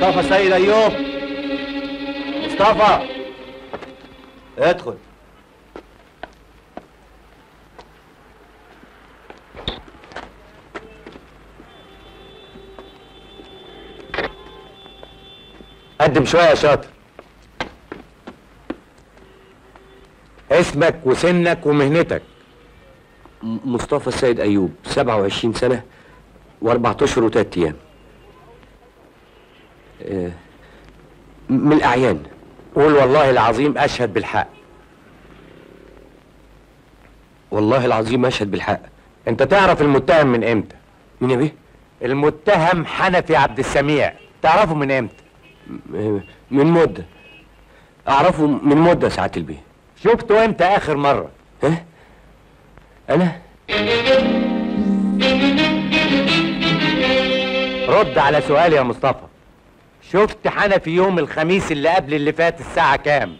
مصطفى سيد ايوب مصطفى ادخل قدم شويه يا شاطر اسمك وسنك ومهنتك مصطفى السيد ايوب 27 سنه واربع اشهر وثلاث ايام آه، من الاعيان قول والله العظيم اشهد بالحق والله العظيم اشهد بالحق انت تعرف المتهم من امتى مين يا بيه المتهم حنفي عبد السميع تعرفه من امتى م- من مده اعرفه من مده ساعات البيه شفته امتى اخر مره ها انا رد على سؤالي يا مصطفى شفت حنفي يوم الخميس اللي قبل اللي فات الساعة كام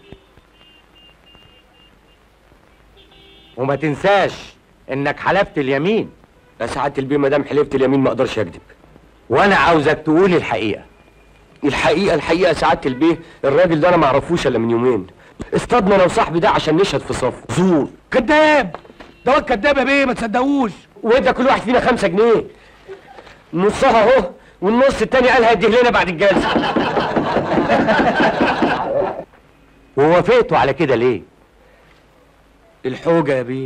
وما تنساش انك حلفت اليمين يا ساعات البيه ما دام حلفت اليمين ما اقدرش اكذب وانا عاوزك تقول الحقيقة الحقيقه الحقيقه سعاده البيه الراجل ده انا ما اعرفوش الا من يومين اصطادنا انا وصاحبي ده عشان نشهد في صف زور كذاب ده هو الكذاب يا بيه ما تصدقوش وادى كل واحد فينا خمسة جنيه نصها اهو والنص التاني قال هيديه لنا بعد الجلسه ووافقتوا على كده ليه الحوجه يا بيه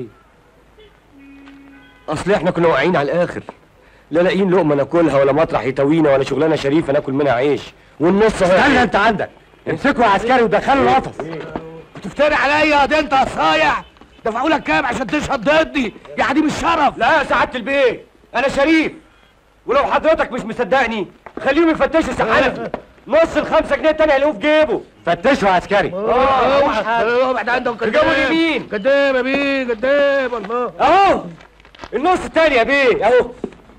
اصل احنا كنا واقعين على الاخر لا لاقيين لقمه ناكلها ولا مطرح يتوينا ولا شغلانه شريفه ناكل منها عيش والنص اهو استنى انت عندك امسكوا يا عسكري ودخلوا القفص بتفتري عليا ده انت صايع دفعوا لك كام عشان تشهد ضدي يا دي مش شرف لا يا سعاده البيه انا شريف ولو حضرتك مش مصدقني خليهم يفتشوا سحنفي نص الخمسة جنيه التاني هيلاقوه في جيبه فتشوا يا عسكري اه واحد عندهم كذاب رجعوا اليمين. كذاب يا بيه كذاب الله اهو النص التاني يا بيه اهو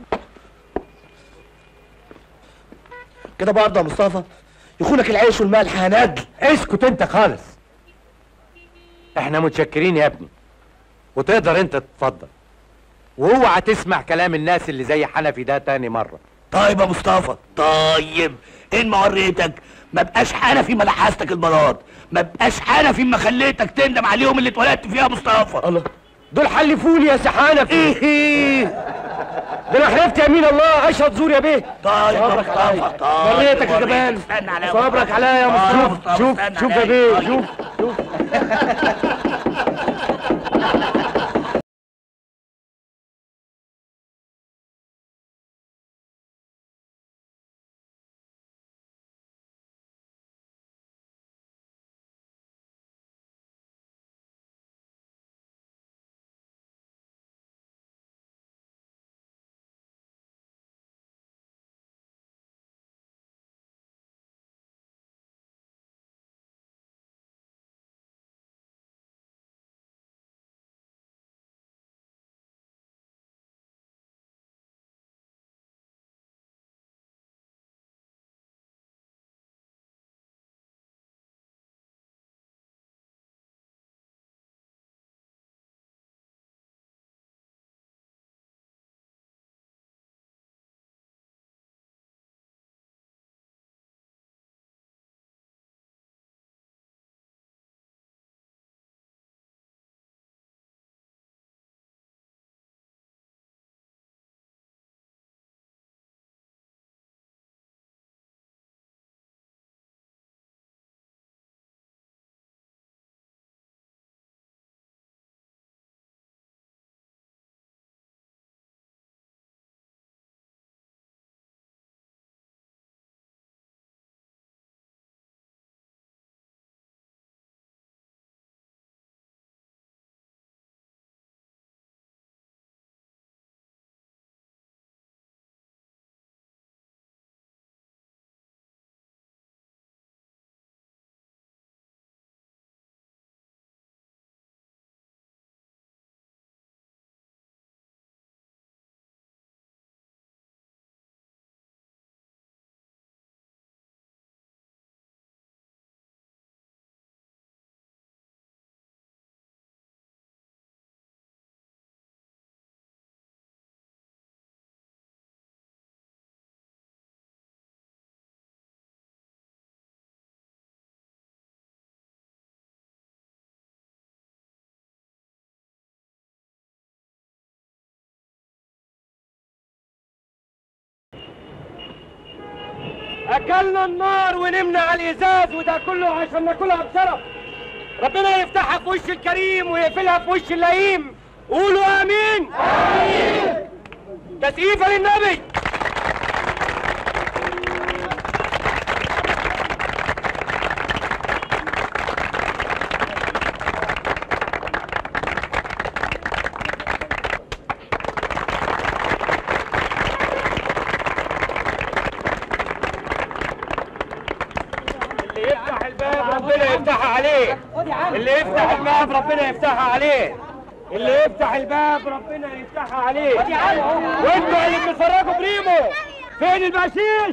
كده برضه يا مصطفى يخونك العيش والملح يا ندل اسكت انت خالص احنا متشكرين يا ابني وتقدر انت تتفضل واوعى تسمع كلام الناس اللي زي حنفي ده تاني مرة طيب يا مصطفى طيب ان ما وريتك ما بقاش حنفي ما لحستك البلاط ما بقاش حنفي ما خليتك تندم على اليوم اللي اتولدت فيه يا مصطفى الله دول حلفوني يا سحانفي ايه ده انا حلفت يمين الله اشهد زور يا بيه طيب يا مصطفى طيب وريتك يا جبان استنى عليا صبرك عليا يا مصطفى شوف شوف يا بيه شوف اكلنا النار ونمنا على الازاز وده كله عشان ناكلها بشرف ربنا يفتحها في وش الكريم ويقفلها في وش اللئيم قولوا امين امين تسقيفه للنبي اللي يفتح الباب ربنا يفتحها عليه اللي يفتح الباب ربنا يفتحها عليه اللي يفتح الباب ربنا يفتحها عليه وانتوا اللي بتتفرجوا بريمو فين البشيش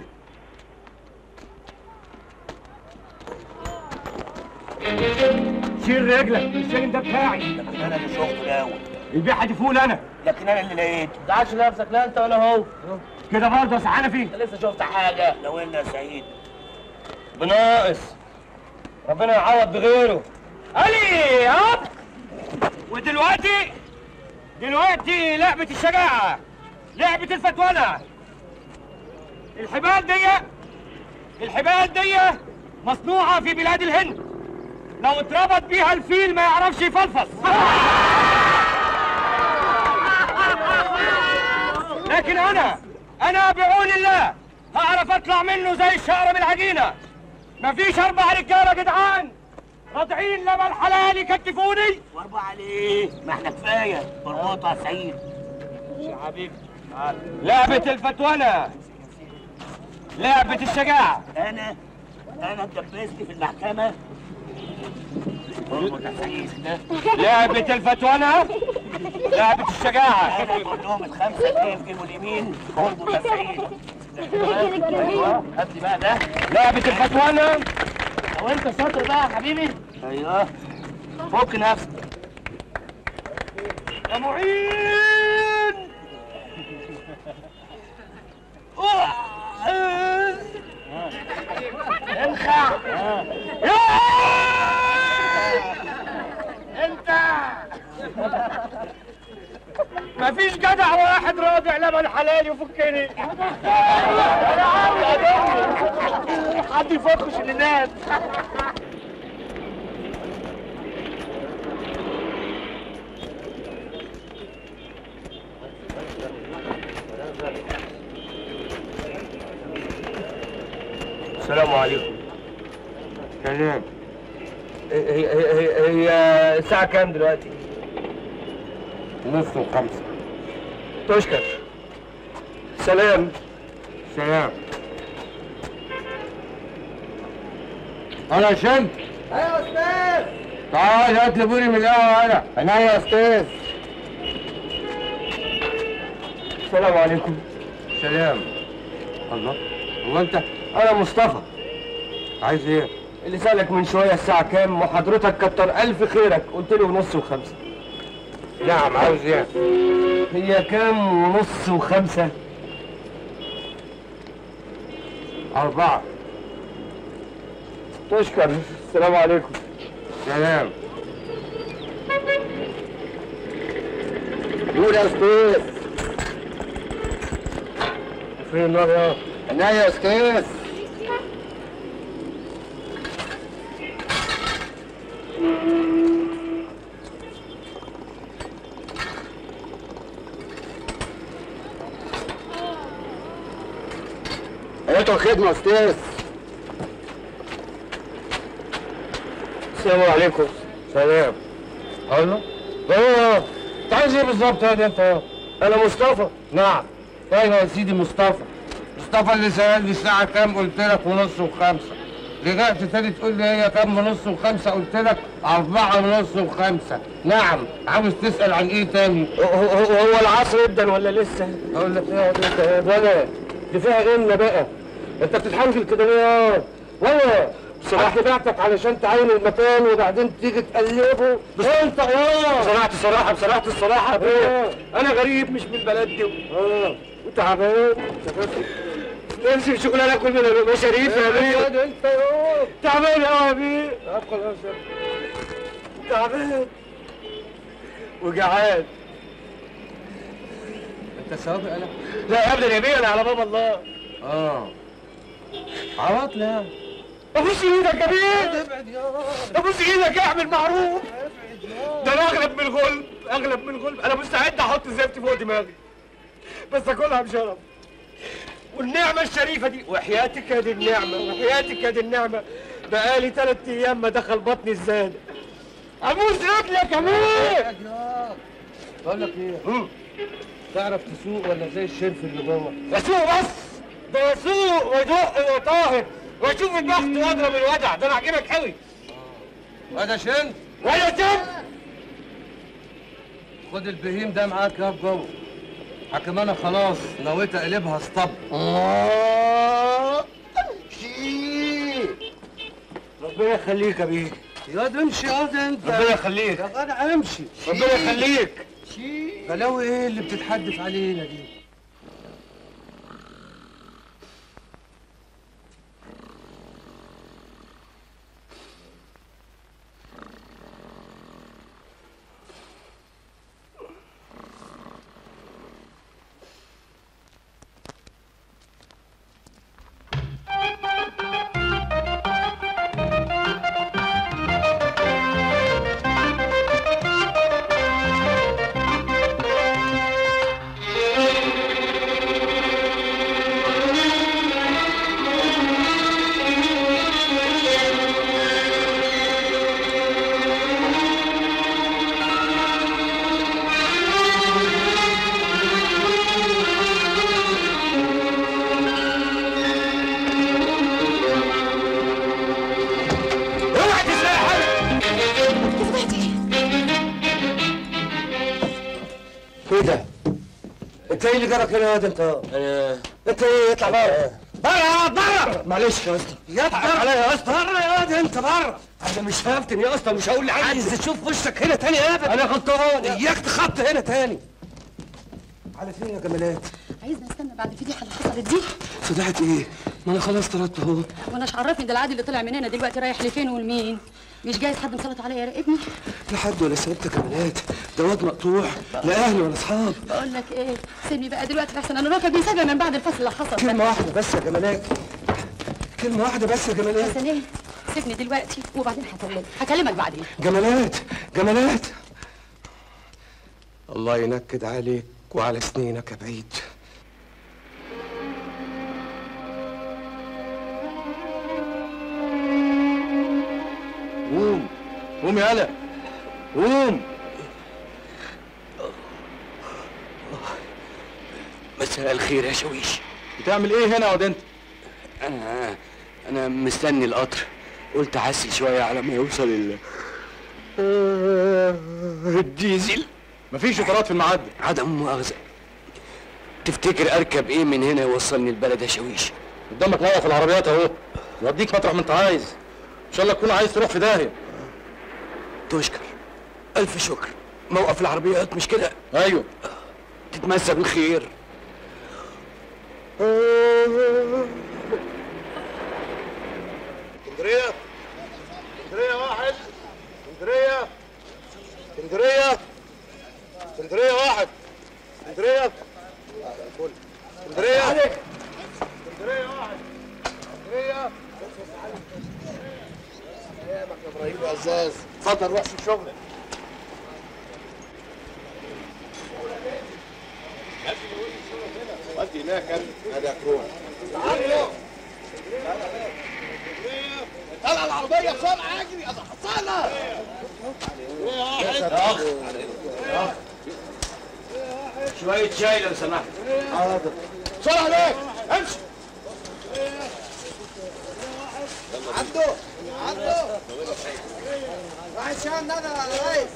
شيل رجلك الشيل ده بتاعي لكن انا اللي شفته الاول البيعه دي فول انا لكن انا اللي لقيته تعالش نفسك لا انت ولا هو كده برضه يا حنفي انت لسه شفت حاجه لو ان يا سعيد بناقص ربنا يعوض بغيره علي هوب ودلوقتي دلوقتي لعبة الشجاعة لعبة الفتولة الحبال دي الحبال دي مصنوعة في بلاد الهند لو اتربط بيها الفيل ما يعرفش يفلفص لكن انا انا بعون الله هعرف اطلع منه زي الشعر من العجينه مفيش اربع رجاله جدعان راضعين لما الحلال يكتفوني واربع عليه ما احنا كفايه بربطه يا سعيد يا حبيبي لعبة الفتونة لعبة الشجاعة انا انا اتدبست في المحكمه بربط يا سعيد ده لعبة الفتونة لعبة الشجاعة انا كلهم الخمسه جنيه في جيبه اليمين بربط يا سعيد ايوه هات لي بقى ده لعبة الفتونة لو انت شاطر بقى يا حبيبي ايوه فك نفسك يا معين انخع يا انت مفيش جدع واحد راضع لبن حلال يفكني حد يفكش للناس السلام عليكم سلام هي هي هي, هي الساعة كام دلوقتي؟ نص وخمسة تشكر سلام سلام انا شنت ايوه يا استاذ تعال هات لي بوري من القهوه انا انا يا استاذ السلام عليكم سلام الله هو انت انا مصطفى عايز ايه اللي سألك من شوية الساعة كام وحضرتك كتر ألف خيرك قلت له ونص وخمسة نعم عاوز ايه هي كام ونص وخمسة أربعة تشكر السلام عليكم سلام قول يا استاذ فين النار يا انا يا استاذ ايتها الخدمة يا استاذ السلام عليكم سلام الله اه انت عايز ايه بالظبط يا انت انا مصطفى نعم ايوه يا سيدي مصطفى مصطفى اللي سألني الساعة كام قلت لك ونص وخمسة رجعت تاني تقول لي هي كام ونص وخمسة قلت لك أربعة ونص وخمسة نعم عاوز تسأل عن إيه تاني؟ هو, هو العصر يبدأ ولا لسه؟ أقول لك إيه يا بنت يا بلا دي فيها إن بقى أنت بتتحنجل كده ليه؟ ولا بصراحة بعتك علشان تعين المكان وبعدين تيجي تقلبه انت اه بصراحة الصراحة بصراحة الصراحة انا غريب مش من البلد دي اه وتعبان تمشي شغلانه كل من المشاريف يا بيه انت تعبان قوي يا بيه خلاص تعبان وجعان انت سابق انا لا ابدا يا بيه انا على باب الله اه عواطل يعني ابوس ايدك يا بيه ابعد يا ابوس ايدك اعمل معروف ده انا اغلب من الغلب اغلب من الغلب انا مستعد احط زفتي فوق دماغي بس اكلها بشرف والنعمة الشريفة دي وحياتك يا دي النعمة وحياتك يا دي النعمة بقالي ثلاث ايام ما دخل بطني الزاد ابوس رجلك يا بيه ابعد يا بقول لك ايه تعرف تسوق ولا زي الشرف اللي جوه اسوق بس ده اسوق وادق وطاهر واشوف الضغط واضرب الوجع ده انا عاجبك قوي وده شن ولا تم خد البهيم ده معاك يا جوه حكم انا خلاص نويت اقلبها اسطبل ربنا يخليك يا بيه يا واد امشي يا واد انت ربنا يخليك يا جدع امشي ربنا يخليك بلاوي ايه اللي بتتحدف علينا دي اوعى تسرق حاجه ايه ده؟ انت ايه اللي جرك هنا يا واد انت؟ انا انت ايه اطلع بره بره يا بره معلش يا اسطى يا عليا يا اسطى بره يا واد انت بره انا مش هفتن يا اسطى مش هقول لحد عايز تشوف وشك هنا تاني ابدا انا غلطان اياك تخط هنا تاني على فين يا جمالات؟ عايزنا نستنى بعد الفضيحه اللي حصلت دي فضحت ايه؟ ما انا خلاص طردت اهو وانا عرفني ده العادي اللي طلع من هنا دلوقتي رايح لفين ولمين مش جايز حد مسلط عليا يراقبني لا حد ولا سيادتك يا جمالات ده واد مقطوع لا اهل ولا اصحاب بقول لك ايه سيبني بقى دلوقتي احسن انا راكب بيسابق من بعد الفصل اللي حصل كلمة ده واحدة بس يا جمالات كلمة واحدة بس يا جمالات حسن ايه سيبني دلوقتي وبعدين هكلمك هكلمك بعدين جمالات جمالات الله ينكد عليك وعلى سنينك يا بعيد قوم قوم يا هلا قوم مساء الخير يا شويش بتعمل ايه هنا يا واد انت انا انا مستني القطر قلت احسي شويه على ما يوصل ال الديزل مفيش اطارات في المعدة عدم مؤاخذه تفتكر اركب ايه من هنا يوصلني البلد يا شويش قدامك موقف العربيات اهو يوديك مطرح ما انت عايز ان شاء الله تكون عايز تروح في داهيه تشكر الف شكر موقف العربيات مش كده ايوه تتمسى بالخير اسكندرية اسكندرية واحد اسكندرية اسكندرية اسكندرية واحد اسكندرية اسكندرية اسكندرية واحد اسكندرية ايامك يا ابراهيم يا عزاز اتفضل روح شوف شغلك ودي هناك ادي اكروم تعالوا طلع العربية بسرعة اجري يا حصانة شويه شاي لو سمحت حاضر بسرعه هناك امشي عبده عبده واحد شاي النظر على الرئيس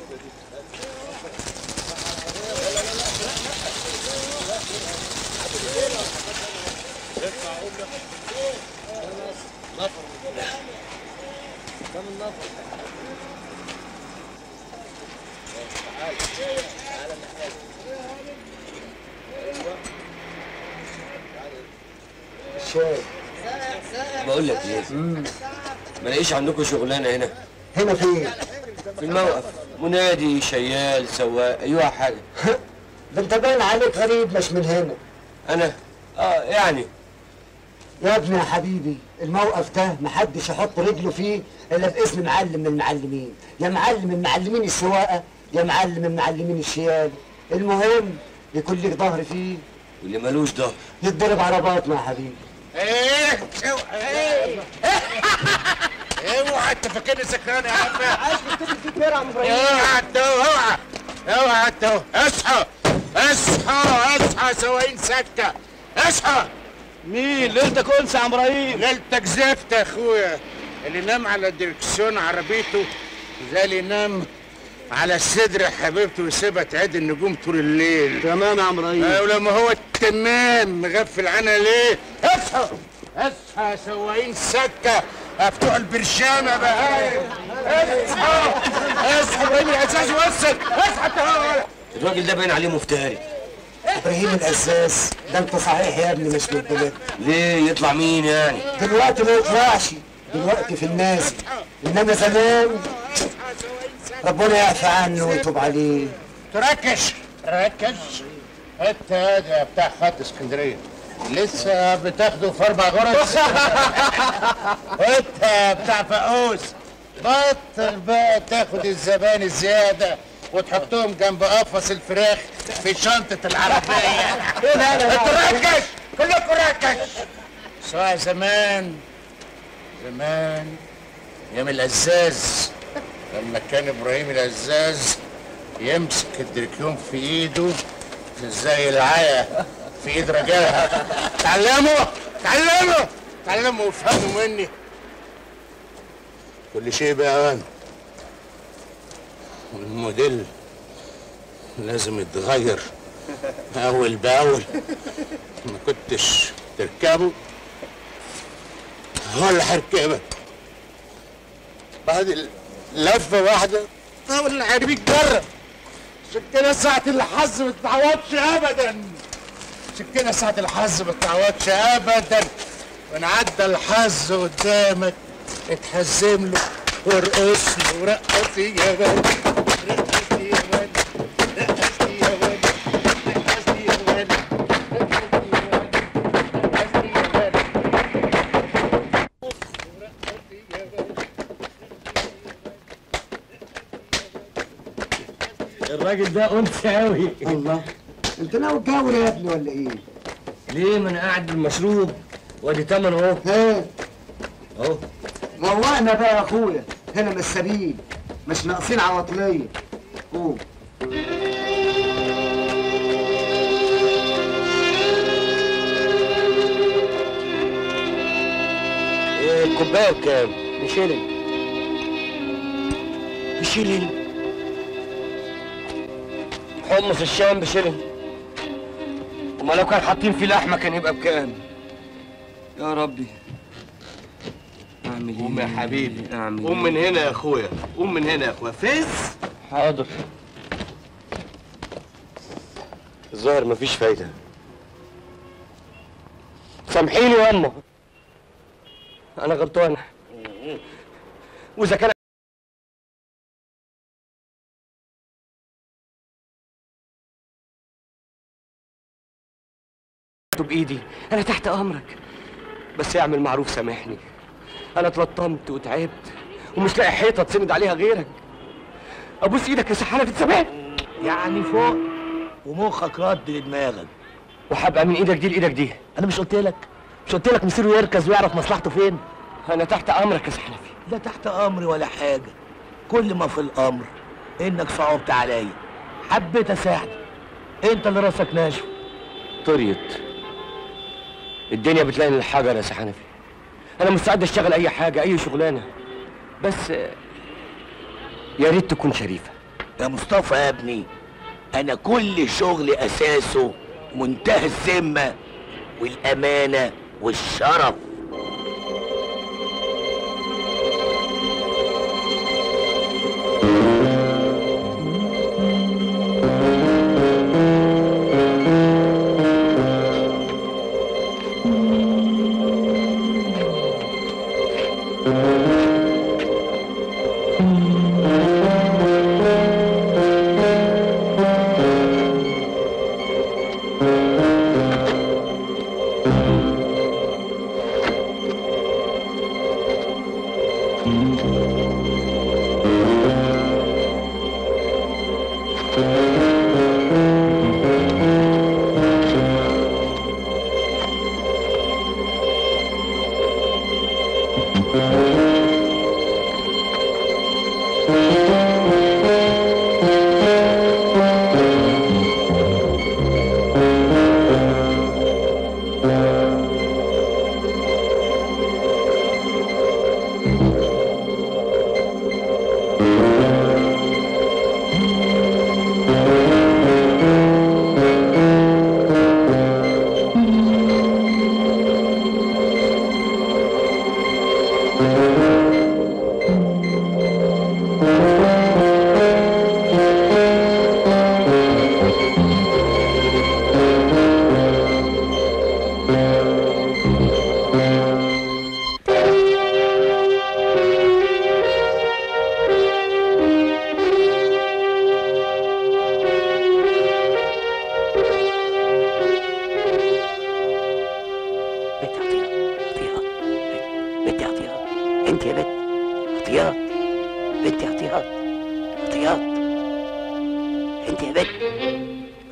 بقول لك ايه ما لاقيش عندكم شغلانه هنا هنا فين؟ في الموقف منادي شيال سواق ايوه حاجه ده انت باين عليك غريب مش من هنا انا اه يعني يا ابني يا حبيبي الموقف ده محدش يحط رجله فيه الا باسم معلم من المعلمين يا معلم من معلمين السواقه يا معلم من معلمين الشيال المهم يكون لك ظهر فيه واللي ملوش ظهر يتضرب عرباتنا يا حبيبي ايه ايه اوعى انت فاكرني سكران يا عم عايز تكتب فيك يا عم ابراهيم اوعى انت اوعى اوعى انت اصحى اصحى اصحى سواقين سكه اصحى مين ليلتك انثى يا عم ابراهيم ليلتك زفت يا اخويا اللي نام على دركسيون عربيته زي اللي نام على صدر حبيبته ويسيبها تعد النجوم طول الليل تمام يا عم ابراهيم ولما هو التمام مغفل عنها ليه اصحى اصحى يا سواقين سكه افتحوا البرشامه بهايم اصحى اصحى ابراهيم الاساس وصل اصحى انت هو الراجل ده باين عليه مفتري ابراهيم الاساس ده انت صحيح يا ابني مش بالبلد ليه يطلع مين يعني دلوقتي ما يطلعش دلوقتي في الناس انما زمان ربنا يعفى عنه ويتوب عليه تركش ركز انت يا بتاع خط اسكندريه لسه بتاخده في اربع غرز انت يا بتاع فقوس بطل بقى تاخد الزبائن الزياده وتحطهم جنب قفص الفراخ في شنطة العربية انت ركز كلكم ركز سواء زمان زمان ايام الازاز لما كان ابراهيم الازاز يمسك الدركيون في ايده زي العيا في ايد رجالها تعلموا تعلموا تعلموا وافهموا مني كل شيء بأوان والموديل لازم يتغير أول بأول ما كنتش تركبه ولا هركبك بعد لفة واحدة أول العربي جرب عشان كده ساعة الحظ ما تتعوضش أبدا عشان كده ساعة الحظ ما تتعوضش أبدا وإن عدى الحظ قدامك اتحزم له وارقص له ورقصي يا ولد رقصي يا ولد رقصي يا ولد رقصي يا ولد رقصي يا ولد رقصي يا ولد الراجل ده انثى قوي الله انت ناوي تجاور يا ابني ولا ايه؟ ليه ما انا قاعد بالمشروب وادي تمن اهو ها اهو روقنا بقى يا اخويا هنا مش سبيل مش ناقصين عواطليه قوم إيه الكوبايه بكام؟ بشيلن بشيلن حمص الشام بشيلن وما لو كان حاطين فيه لحمه كان يبقى بكام؟ يا ربي اعمل ايه؟ قوم يا حبيبي اعمل قوم من هنا يا اخويا قوم من هنا يا اخويا فز حاضر الظاهر مفيش فايدة سامحيني يا أما أنا غلطان وإذا كان بإيدي أنا تحت أمرك بس اعمل معروف سامحني أنا اتلطمت وتعبت ومش لاقي حيطة تسند عليها غيرك ابوس ايدك يا سحانه تتسامحني يعني فوق ومخك رد لدماغك وهبقى من ايدك دي لايدك دي انا مش قلت لك مش قلت لك مصيره يركز ويعرف مصلحته فين انا تحت امرك يا سحنفي لا تحت امري ولا حاجه كل ما في الامر انك صعبت عليا حبيت اساعدك انت اللي راسك ناشف طريت الدنيا بتلاقي الحجر يا سحنفي انا مستعد اشتغل اي حاجه اي شغلانه بس آه، يا ريت تكون شريفه يا مصطفى يا ابني انا كل شغل اساسه منتهى الذمه والامانه والشرف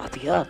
عطيات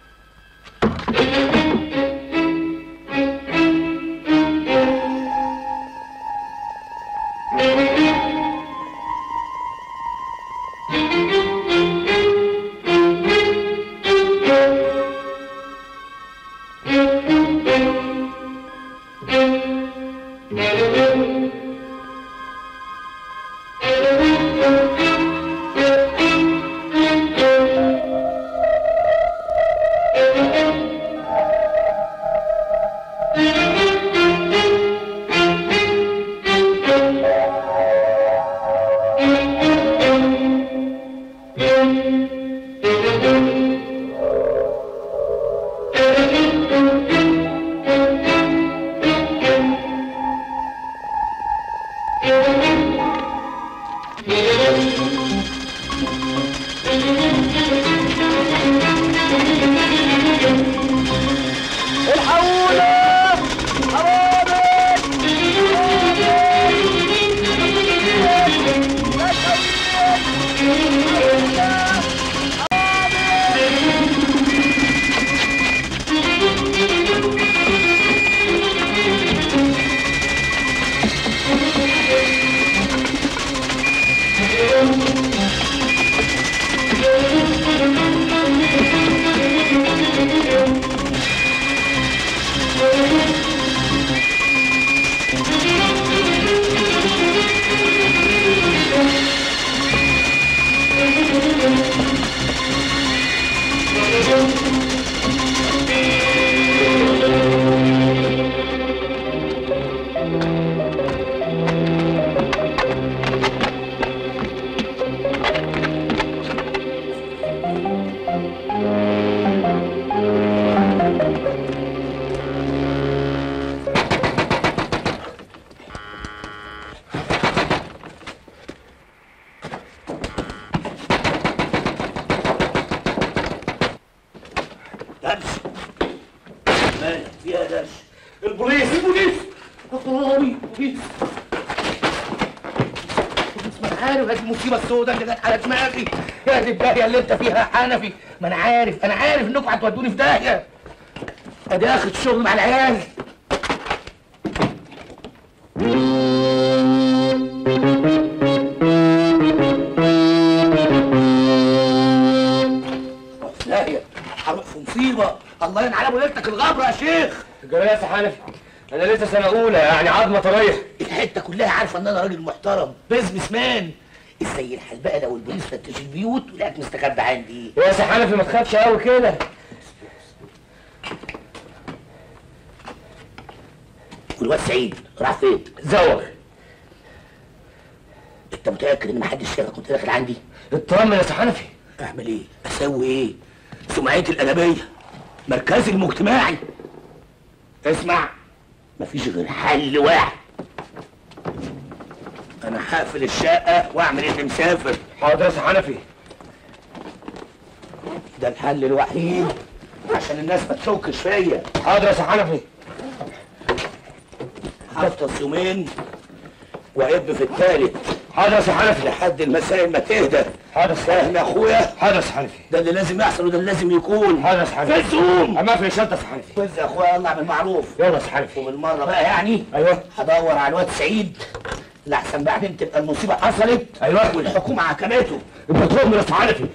درش مالك فيها درش البوليس البوليس اخباري البوليس ما انا عارف هذه المصيبه السوداء اللي جت على دماغي يا دي الداهيه اللي انت فيها يا حنفي ما انا عارف انا عارف انكم هتودوني في داهيه ادي اخر الشغل مع العيال في داهيه هروح في مصيبه الله ينعل ابو ليلتك الغبره يا شيخ جرى يا حنفي انا لسه سنه اولى يعني عظمه طريح الحته كلها عارفه ان انا راجل محترم بزنس مان ازاي الحال بقى لو البوليس فتش البيوت ولقاك مستخبي عندي يا سي حنفي ما تخافش قوي كده والواد سعيد راح فين؟ زوغ انت متاكد ان محدش شافك وانت داخل عندي؟ اطمن يا سي حنفي اعمل ايه؟ اسوي ايه؟ سمعتي الادبيه مركزي المجتمعي اسمع مفيش غير حل واحد انا هقفل الشقه واعمل اني مسافر حاضر يا سي حنفي ده الحل الوحيد عشان الناس ما تشكش فيا حاضر يا سي حنفي هفطس يومين وعب في التالت حاضر يا سي حنفي لحد المسائل ما تهدى حاضر يا سي فاهم يا اخويا حاضر يا سي حنفي ده اللي لازم يحصل وده اللي لازم يكون حاضر يا سي حنفي فزوم اما في الشنطه يا سي حنفي فز يا اخويا يلا اعمل معروف يلا يا سي حنفي وبالمره بقى يعني ايوه هدور على الواد سعيد لحسن بعدين تبقى المصيبه حصلت ايوه والحكومه حكمته يبقى تؤمن يا سي حنفي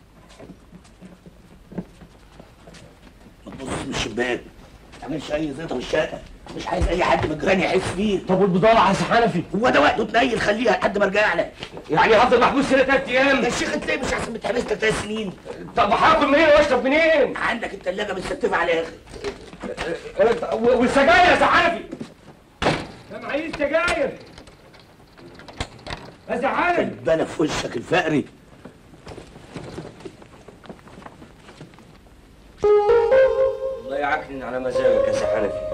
ما تبصش من الشباك ما تعملش اي زيطه في الشقه مش عايز اي حد من الجيران يحس فيه طب والبضاعه يا سي حنفي هو ده وقته تنيل خليها لحد ما ارجع لك يعني هفضل محبوس هنا ثلاث ايام يا شيخ انت ليه مش احسن بتحبس لك ثلاث سنين طب هاكل منين واشرب منين عندك الثلاجه متستفه على الاخر والسجاير يا سي حنفي انا معيش سجاير يا سي حنفي البلا في وشك الفقري الله يعكنن على مزاجك يا سي حنفي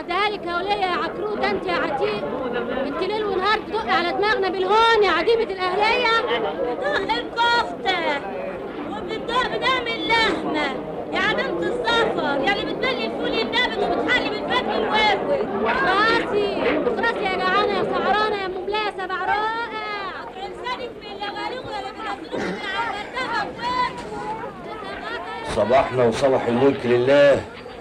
اديها لك يا وليه يا عكروته انت يا عتيق انت ليل ونهار تدق على دماغنا بالهون يا عديمه الاهليه بدق الكفتة وبندق بنعمل لحمة يا عدمة السفر يا اللي بتبلي الفول النابت وبتحلي بالفجر الوافد راسي راسي يا جعانه يا سعرانه يا ام بلايه سبع رائع لسانك من اللغاليغ ولا بنزلوك من على المرتبة وفاكوا صباحنا وصباح الملك لله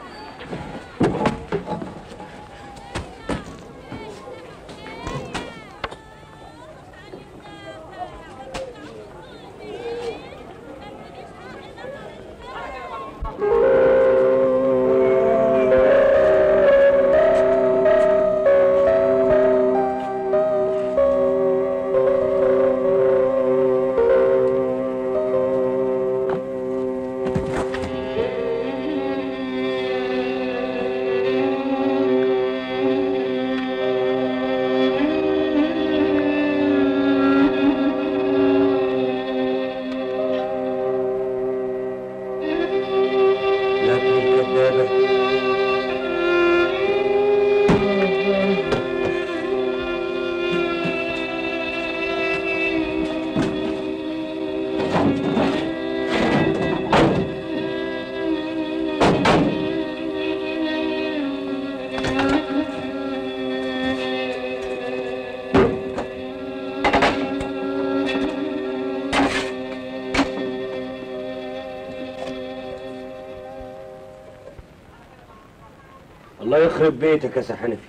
يا ابن الكدابة الله يخرب بيتك يا سحنفي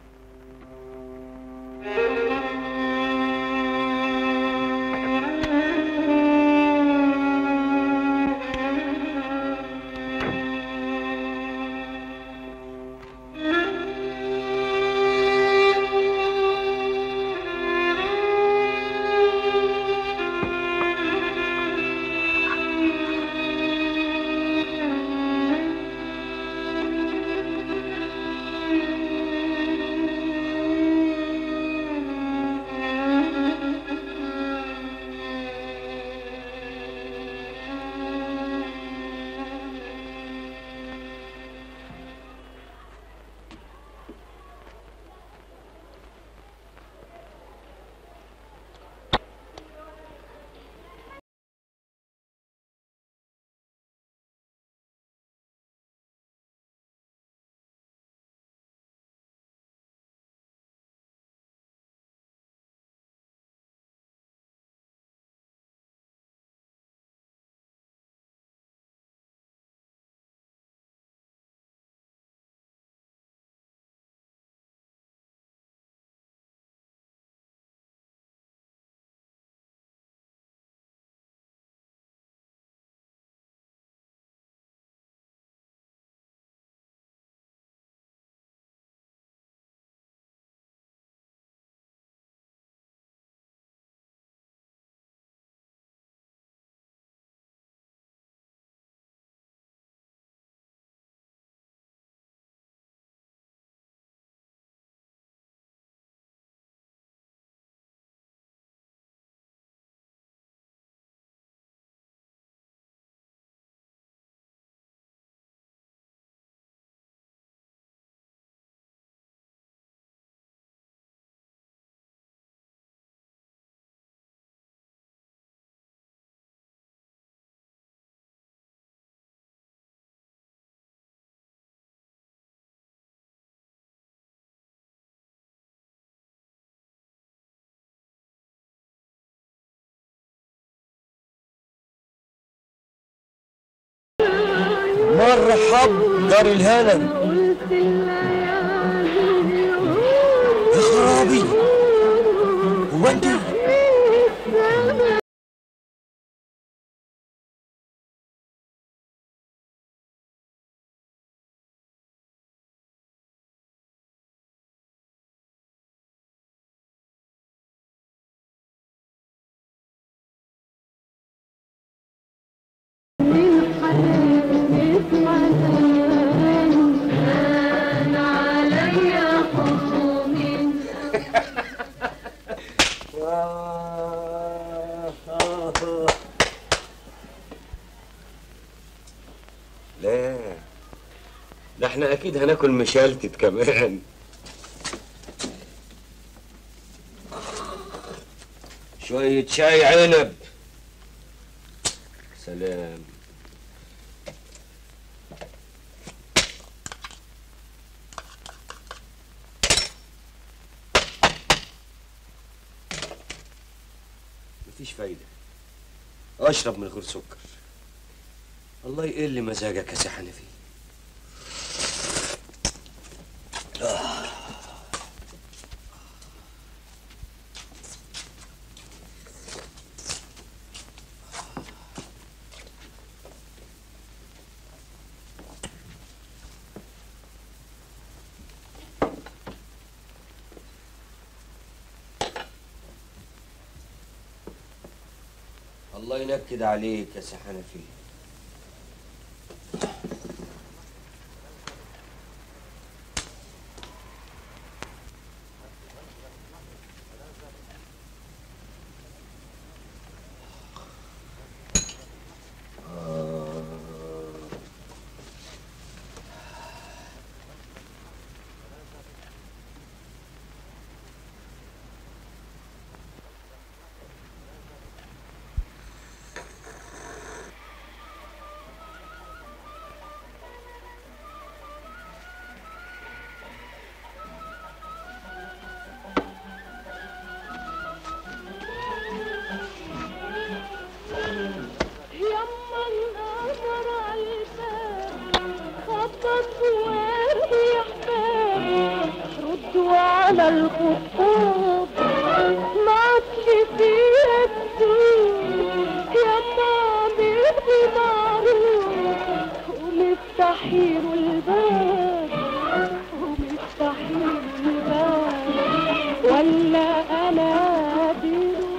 مرحب دار الهنا يا خرابي هو انت لا ده احنا اكيد هناكل مشلتت كمان شوية شاي عنب سلام مفيش فايدة اشرب من غير سكر الله يقل مزاجك يا سي حنفي الله ينكد عليك يا سي حنفي يما القمر عالباب خبط واريح باب ردوا على الخطوط معطلي في الدود يما بيدي معروف ومفتحي له الباب ومفتحي له الباب ولا انا ديله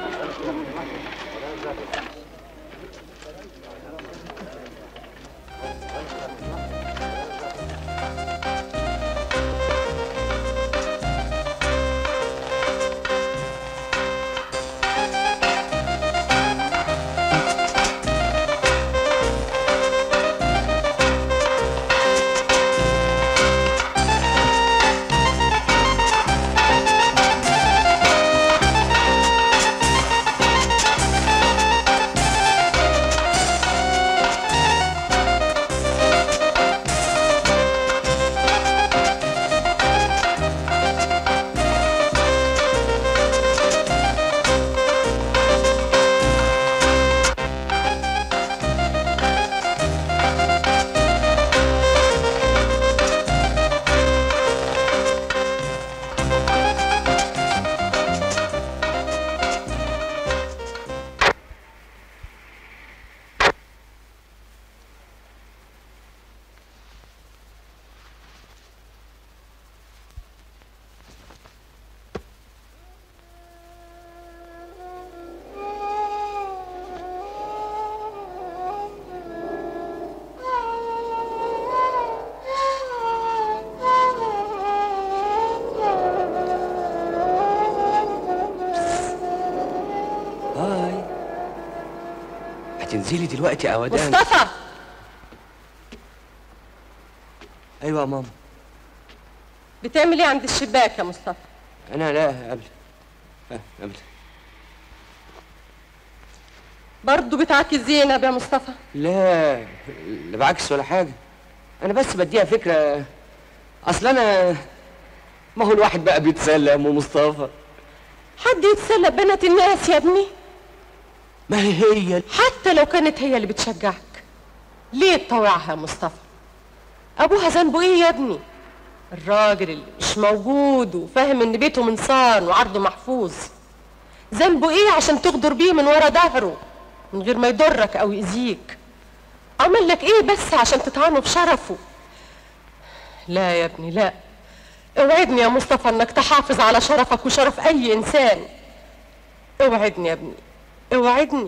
هاي هتنزلي دلوقتي يا ودان مصطفى ايوه يا ماما بتعمل ايه عند الشباك يا مصطفى انا لا قبل آه، قبل برضه بتعاكس زينب يا مصطفى لا لا بعكس ولا حاجه انا بس بديها فكره اصل انا ما هو الواحد بقى بيتسلى يا ام مصطفى حد يتسلى ببنات الناس يا ابني ما هي هي حتى لو كانت هي اللي بتشجعك ليه تطوعها يا مصطفى ابوها ذنبه ايه يا ابني الراجل اللي مش موجود وفاهم ان بيته منصان وعرضه محفوظ ذنبه ايه عشان تغدر بيه من ورا ظهره من غير ما يضرك او يأذيك عمل لك ايه بس عشان تطعنه بشرفه لا يا ابني لا اوعدني يا مصطفى انك تحافظ على شرفك وشرف اي انسان اوعدني يا ابني اوعدني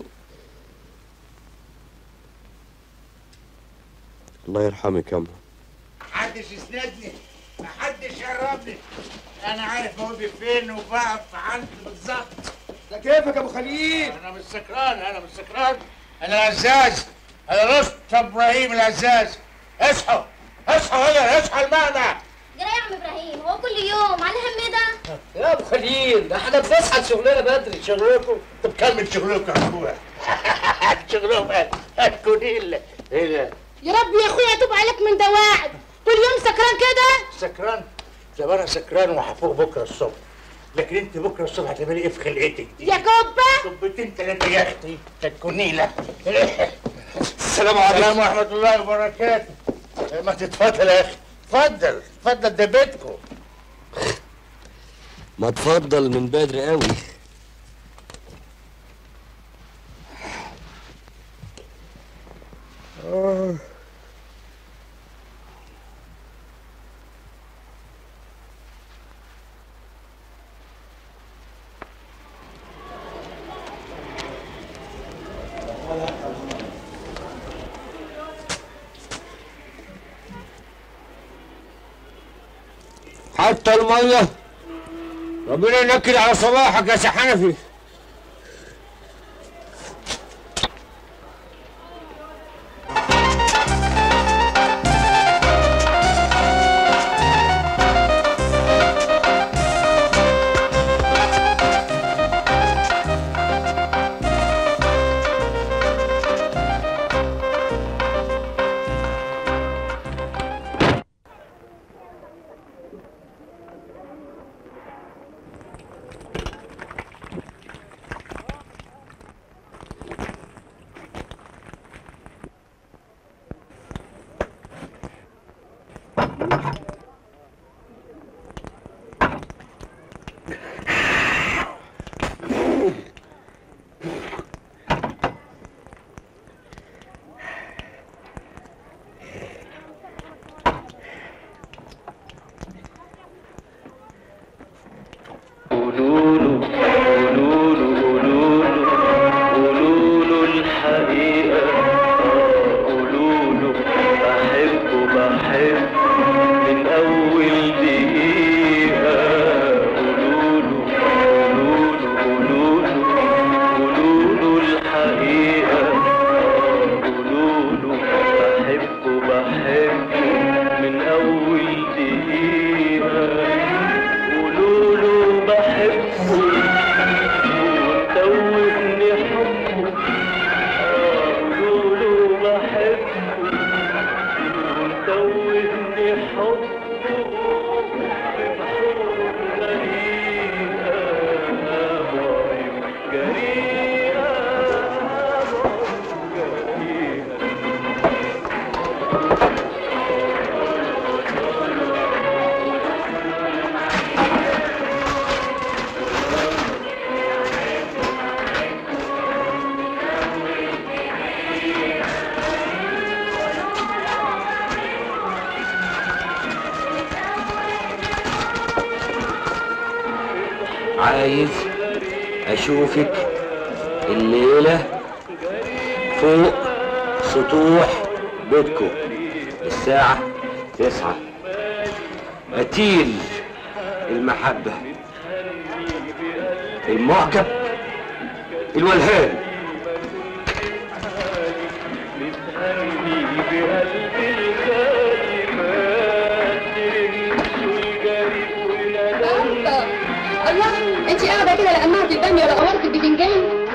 الله يرحمك يا أمه محدش يسندني محدش يقربني انا عارف موقف فين وبقف في حالتي بالظبط ده كيفك يا ابو خليل انا مش سكران انا مش سكران انا العزاز انا رست ابراهيم العزاز اصحوا اصحى يا اصحى المعنى جرى يا عم ابراهيم هو كل يوم على هم ده يا ابو خليل ده احنا بنصحى شغلنا بدري شغلكم طب كمل شغلكم يا اخويا شغلهم هتكون ايه ايه ده يا رب يا اخويا اتوب عليك من دواعي كل يوم سكران كده سكران زي ما انا سكران وهفوق بكره الصبح لكن انت بكره الصبح هتعملي ايه في خلقتك دي؟ يا كوبا كوبتين ثلاثه يا اختي هتكون نيله السلام عليكم السلام ورحمه الله وبركاته ما تتفضل يا اخي اتفضل اتفضل ده بيتكم ما تفضل من بدري قوي حتى الميه ربنا ينكد على صباحك يا سي حنفي قولوا له قولوا له قولوا له قولوا له الحقيقة آه، قولوا له بحبه بحبه من أول دقيقة قولوا له قولوا له قولوا له قولوا له الحقيقة آه، قولوا له بحبه بحبه من أول دقيقة قولوا له بحبه وتوهني حبه آه، قولوا له بحبه وتوهني حبه ببحور جريئة بايم جريئة بايم جريئة عايز اشوفك الليلة فوق سطوح بيتكم الساعة تسعة قتيل المحبة المعجب الولهان متهني بقلبي الخالي ما تنسوا الجريء وندم الله انت قاعده كده لا قمعت الباميه ولا قورت البتنجان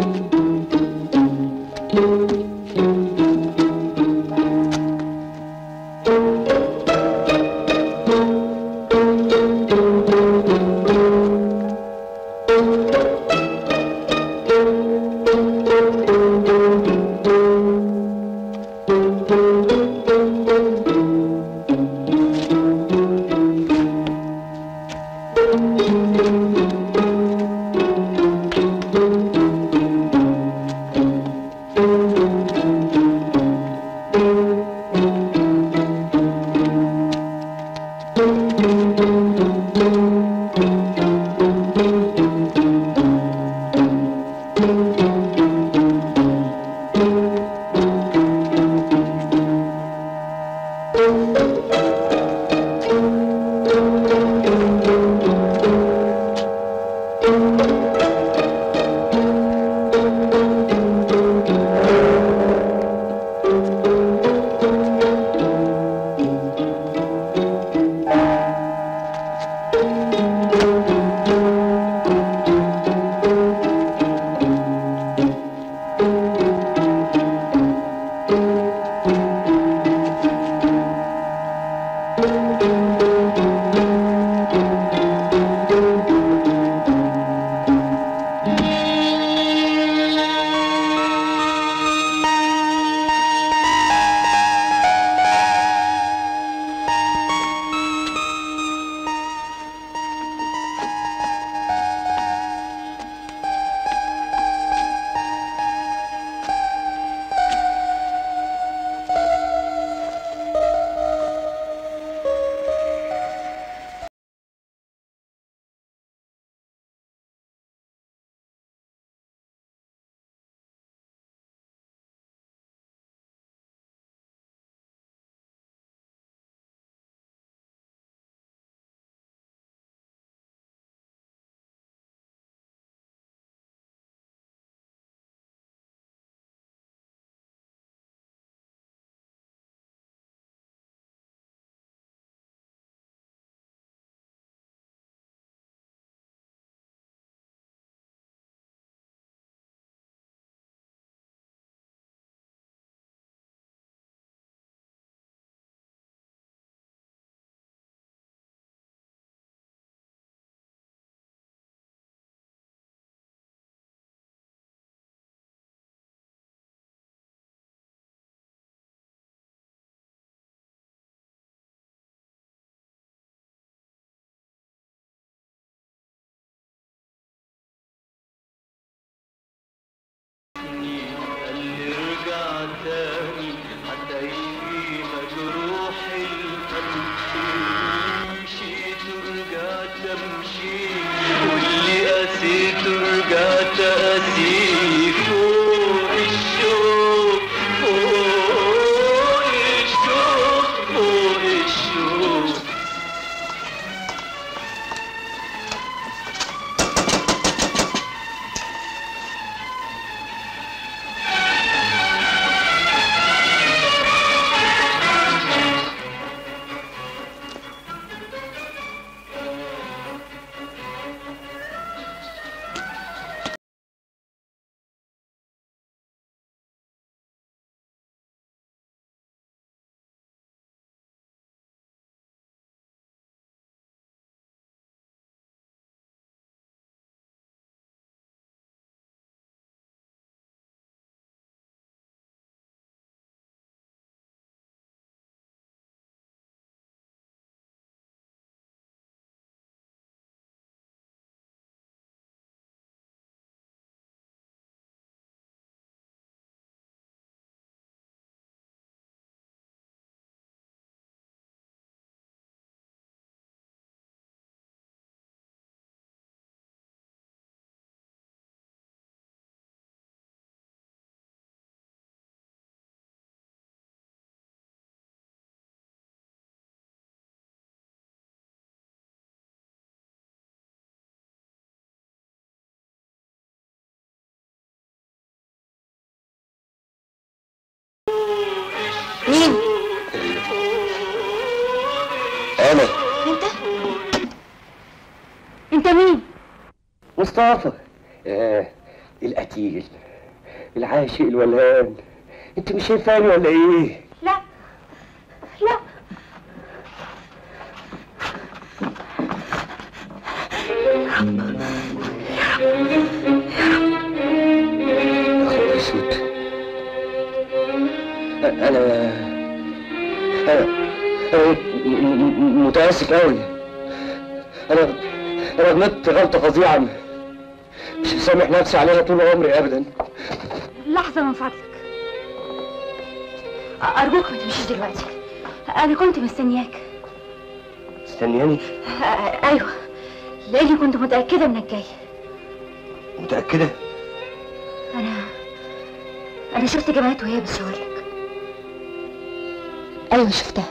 ارجع تاني حتى يشفي مجروح القلب مشيت ورجعت امشي واللي قسيت ورجعت قاسي فوق الشوق فوق الشوق فوق الشوق مين؟ انا انت؟ انت مين؟ مصطفى آه القتيل العاشق الولهان انت مش شايفاني ولا ايه؟ لا لا خبر اسود انا انا انا م- م- متاسف قوي انا انا غلطت غلطه فظيعه مش مسامح نفسي عليها طول عمري ابدا لحظة من فضلك أرجوك ما تمشيش دلوقتي أنا كنت مستنياك استنياني آه، أيوه لأني كنت متأكدة إنك جاي متاكده أنا أنا شفت جماعات وهي بتشاورلك أيوه شفتها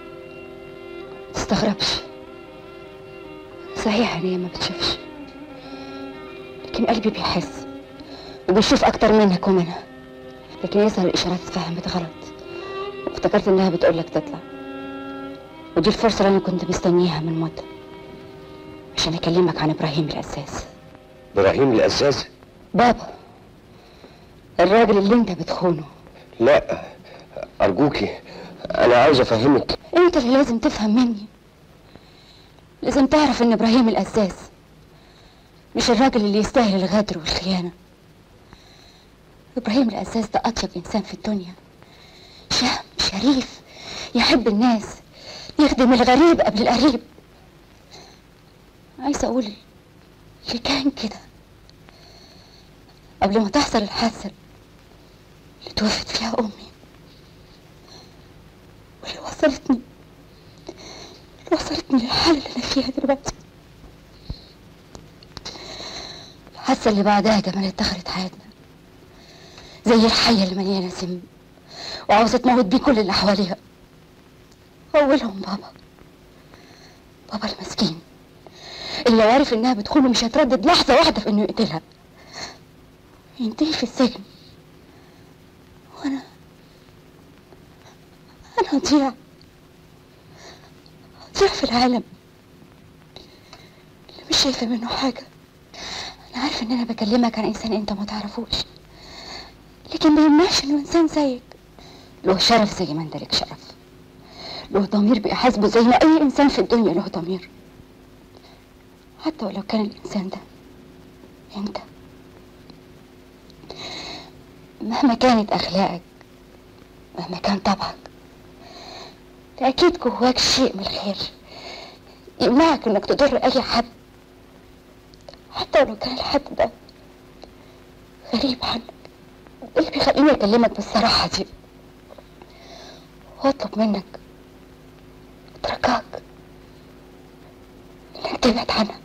تستغربش صحيح إن هي ما بتشوفش لكن قلبي بيحس وبيشوف أكتر منك ومنها لكن يظهر الإشارات اتفهمت غلط وافتكرت إنها بتقولك تطلع ودي الفرصة اللي أنا كنت مستنيها من مدة عشان أكلمك عن إبراهيم الأساس ابراهيم الاساس بابا الراجل اللي انت بتخونه لا ارجوكي انا عاوز افهمك انت اللي لازم تفهم مني لازم تعرف ان ابراهيم الاساس مش الراجل اللي يستاهل الغدر والخيانه ابراهيم الاساس ده اطيب انسان في الدنيا شهم شريف يحب الناس يخدم الغريب قبل القريب عايزه اقول اللي كان كده قبل ما تحصل الحادثه اللي توفت فيها امي واللي وصلتني اللي وصلتني للحالة اللي أنا فيها دلوقتي الحادثة اللي بعدها كمان اتدخلت حياتنا زي الحية اللي مليانة سم وعاوزة تموت بيه كل اللي حواليها أولهم بابا بابا المسكين اللي لو عرف إنها بتخونه مش هيتردد لحظة واحدة في إنه يقتلها ينتهي في السجن وأنا أنا أضيع أضيع في العالم اللي مش شايفة منه حاجة أنا عارفة إن أنا بكلمك عن إنسان أنت ما تعرفوش لكن ما يمنعش إنه إنسان زيك له شرف زي ما أنت لك شرف له ضمير بيحاسبه زي ما أي إنسان في الدنيا له ضمير حتى ولو كان الإنسان ده أنت مهما كانت أخلاقك مهما كان طبعك أكيد جواك شيء من الخير يمنعك إنك تضر أي حد حتى ولو كان الحد ده غريب عنك إيه اللي بيخليني أكلمك بالصراحة دي وأطلب منك أترجاك إنك تبعد عنها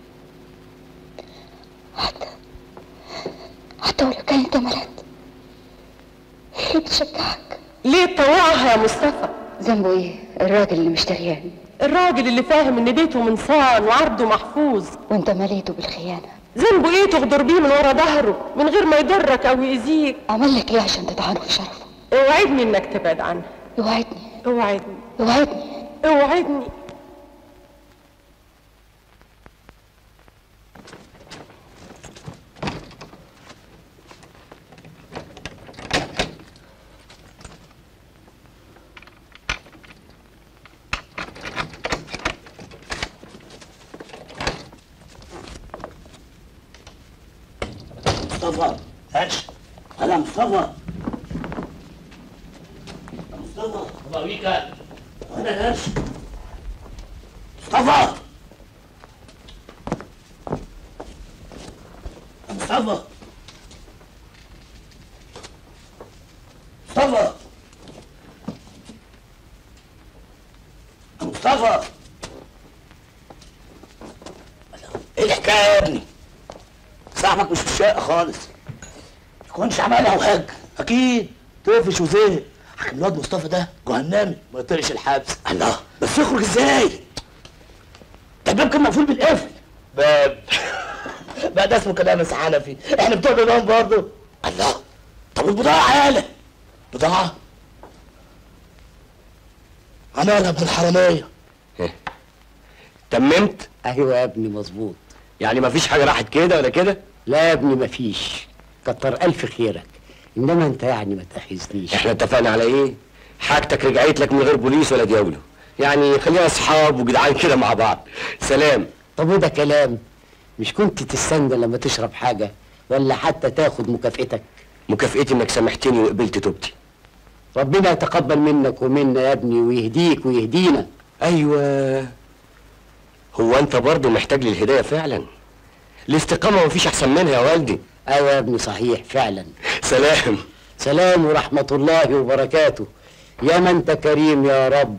حتى حتى ولو كانت جمالات إيه اللي بتشجعك ليه تطوعها يا مصطفى ذنبه ايه الراجل اللي مشترياني الراجل اللي فاهم ان بيته منصان وعرضه محفوظ وانت مليته بالخيانه ذنبه ايه تغدر بيه من ورا ظهره من غير ما يضرك او يأذيك عمل لك ايه عشان تطعنه في شرفه اوعدني انك تبعد عنها اوعدني اوعدني اوعدني اوعدني مصطفى هاتش انا مصطفى مصطفى بابيكا انا هاتش مصطفى مصطفى مصطفى مصطفى ايه الحكايه يا ابني صاحبك مش في الشقه خالص يكونش عملها وهج اكيد طفش وزهق حكم الواد مصطفى ده جهنمي ما يطلعش الحبس الله بس يخرج ازاي ده الباب كان مقفول بالقفل باب بقى ده اسمه كلام يا حنفي احنا بتوع بيبان برضه الله طب البضاعه يالا بضاعه عمالها ابن الحراميه تممت ايوه يا ابني مظبوط يعني مفيش حاجه راحت كده ولا كده لا يا ابني مفيش كتر الف خيرك انما انت يعني ما تاخذنيش احنا اتفقنا على ايه حاجتك رجعت لك من غير بوليس ولا دياولو يعني خلينا اصحاب وجدعان كده مع بعض سلام طب وده كلام مش كنت تستنى لما تشرب حاجه ولا حتى تاخد مكافئتك مكافئتي انك سامحتني وقبلت توبتي ربنا يتقبل منك ومنا يا ابني ويهديك ويهدينا ايوه هو انت برضه محتاج للهدايه فعلا الاستقامه مفيش احسن منها يا والدي ايوه يا ابني صحيح فعلا سلام سلام ورحمه الله وبركاته يا من انت كريم يا رب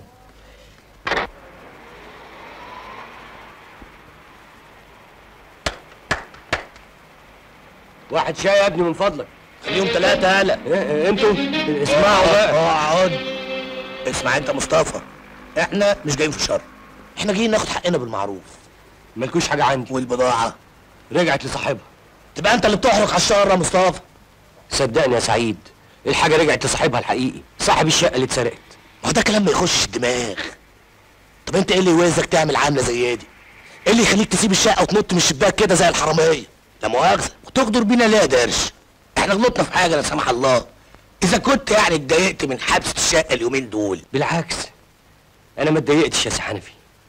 واحد شاي يا ابني من فضلك خليهم ثلاثة هلا إيه، انتوا اسمعوا بقى اقعد اسمع انت مصطفى احنا مش جايين في الشر احنا جايين ناخد حقنا بالمعروف مالكوش حاجه عندي والبضاعة رجعت لصاحبها تبقى انت اللي بتحرق على الشر يا مصطفى صدقني يا سعيد الحاجه رجعت لصاحبها الحقيقي صاحب الشقه اللي اتسرقت ما هو ده كلام ما يخشش الدماغ طب انت ايه اللي يوازك تعمل عامله زي دي ايه اللي يخليك تسيب الشقه وتنط من الشباك كده زي الحراميه لا مؤاخذه وتغدر بينا ليه يا درش احنا غلطنا في حاجه لا سمح الله اذا كنت يعني اتضايقت من حبسه الشقه اليومين دول بالعكس انا ما اتضايقتش يا سي حنفي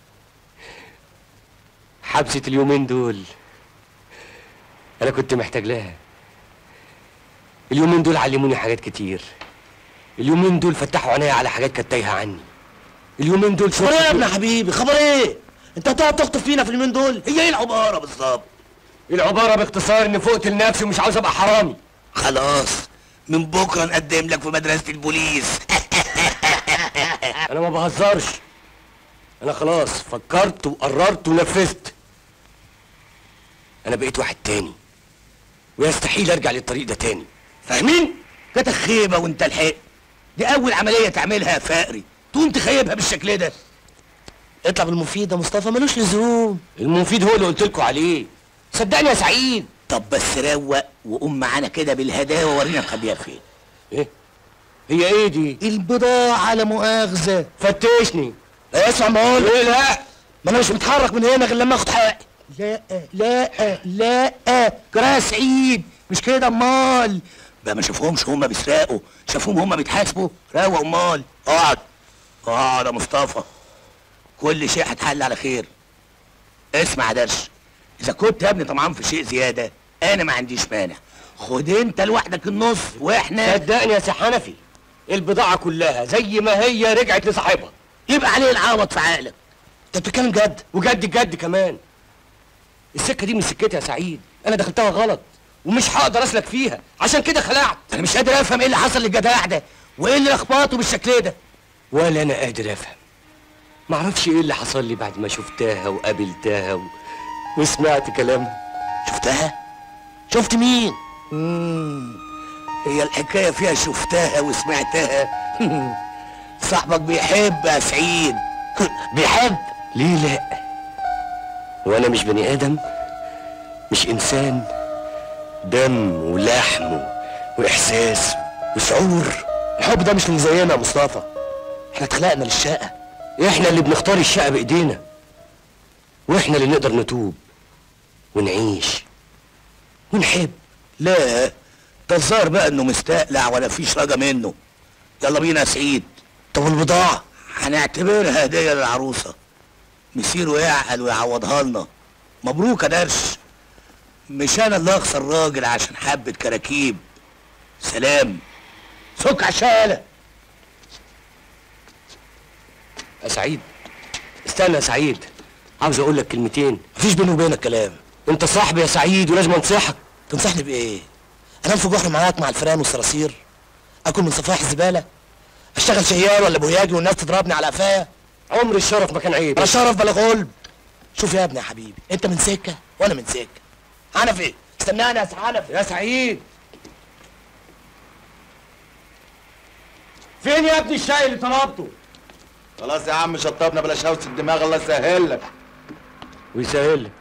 حبسه اليومين دول انا كنت محتاج لها اليومين دول علموني حاجات كتير اليومين دول فتحوا عينيا على حاجات كانت تايهه عني اليومين دول خبر ايه يا ابن حبيبي خبر ايه انت هتقعد تخطف فينا في اليومين دول هي ايه العباره بالظبط العباره باختصار اني فقت لنفسي ومش عاوز ابقى حرامي خلاص من بكره نقدم لك في مدرسه البوليس انا ما بهزرش انا خلاص فكرت وقررت ونفذت انا بقيت واحد تاني ويستحيل ارجع للطريق ده تاني فاهمين كانت خيبه وانت الحق دي اول عمليه تعملها يا فقري تقوم تخيبها بالشكل ده اطلع بالمفيد يا مصطفى ملوش لزوم المفيد هو اللي قلت لكم عليه صدقني يا سعيد طب بس روق وقوم معانا كده بالهداوه وورينا مخبيها فين ايه هي ايه دي البضاعه لا مؤاخذه فتشني اسمع ما اقول ايه لا ما انا مش متحرك من هنا غير لما اخد حقي لا لا لا جرى يا سعيد مش كده امال بقى ما شافوهمش هما بيسرقوا شافوهم هما بيتحاسبوا روق امال اقعد اقعد يا مصطفى كل شيء هتحل على خير اسمع يا درش اذا كنت يا ابني طمعان في شيء زياده انا ما عنديش مانع خد انت لوحدك النص واحنا صدقني يا سي حنفي البضاعه كلها زي ما هي رجعت لصاحبها يبقى عليه العوض في عقلك انت بتتكلم جد وجد جد كمان السكه دي مش سكتي يا سعيد انا دخلتها غلط ومش هقدر اسلك فيها عشان كده خلعت انا مش قادر افهم ايه اللي حصل للجدع ده وايه اللي لخبطه بالشكل ده ولا انا قادر افهم معرفش ايه اللي حصل لي بعد ما شفتها وقابلتها و... وسمعت كلامها شفتها شفت مين مم. هي الحكايه فيها شفتها وسمعتها صاحبك بيحب يا سعيد بيحب ليه لا وانا مش بني ادم مش انسان دم ولحم واحساس وشعور الحب ده مش من زينا يا مصطفى احنا اتخلقنا للشقه احنا اللي بنختار الشقه بايدينا واحنا اللي نقدر نتوب ونعيش ونحب لا ده الظاهر بقى انه مستقلع ولا فيش رجا منه يلا بينا يا سعيد طب والبضاعة هنعتبرها هدية للعروسة مسيره يعقل ويعوضها لنا مبروك يا درش مش انا اللي اخسر راجل عشان حبة كراكيب سلام سك عشالة يا سعيد استنى يا سعيد عاوز اقول لك كلمتين مفيش بيني وبينك كلام انت صاحبي يا سعيد ولازم انصحك تنصحني بايه انام في جحر معاك مع الفئران والصراصير اكل من صفائح الزباله اشتغل شيال ولا بوياجي والناس تضربني على قفايا عمر الشرف ما كان عيب انا شرف بلا غلب شوف يا ابني يا حبيبي انت من سكه وانا من سكه حنفي استناني يا سي حنفي يا سعيد فين يا ابني الشاي اللي طلبته خلاص يا عم شطبنا بلاش هوس الدماغ الله يسهل لك ويسهل لك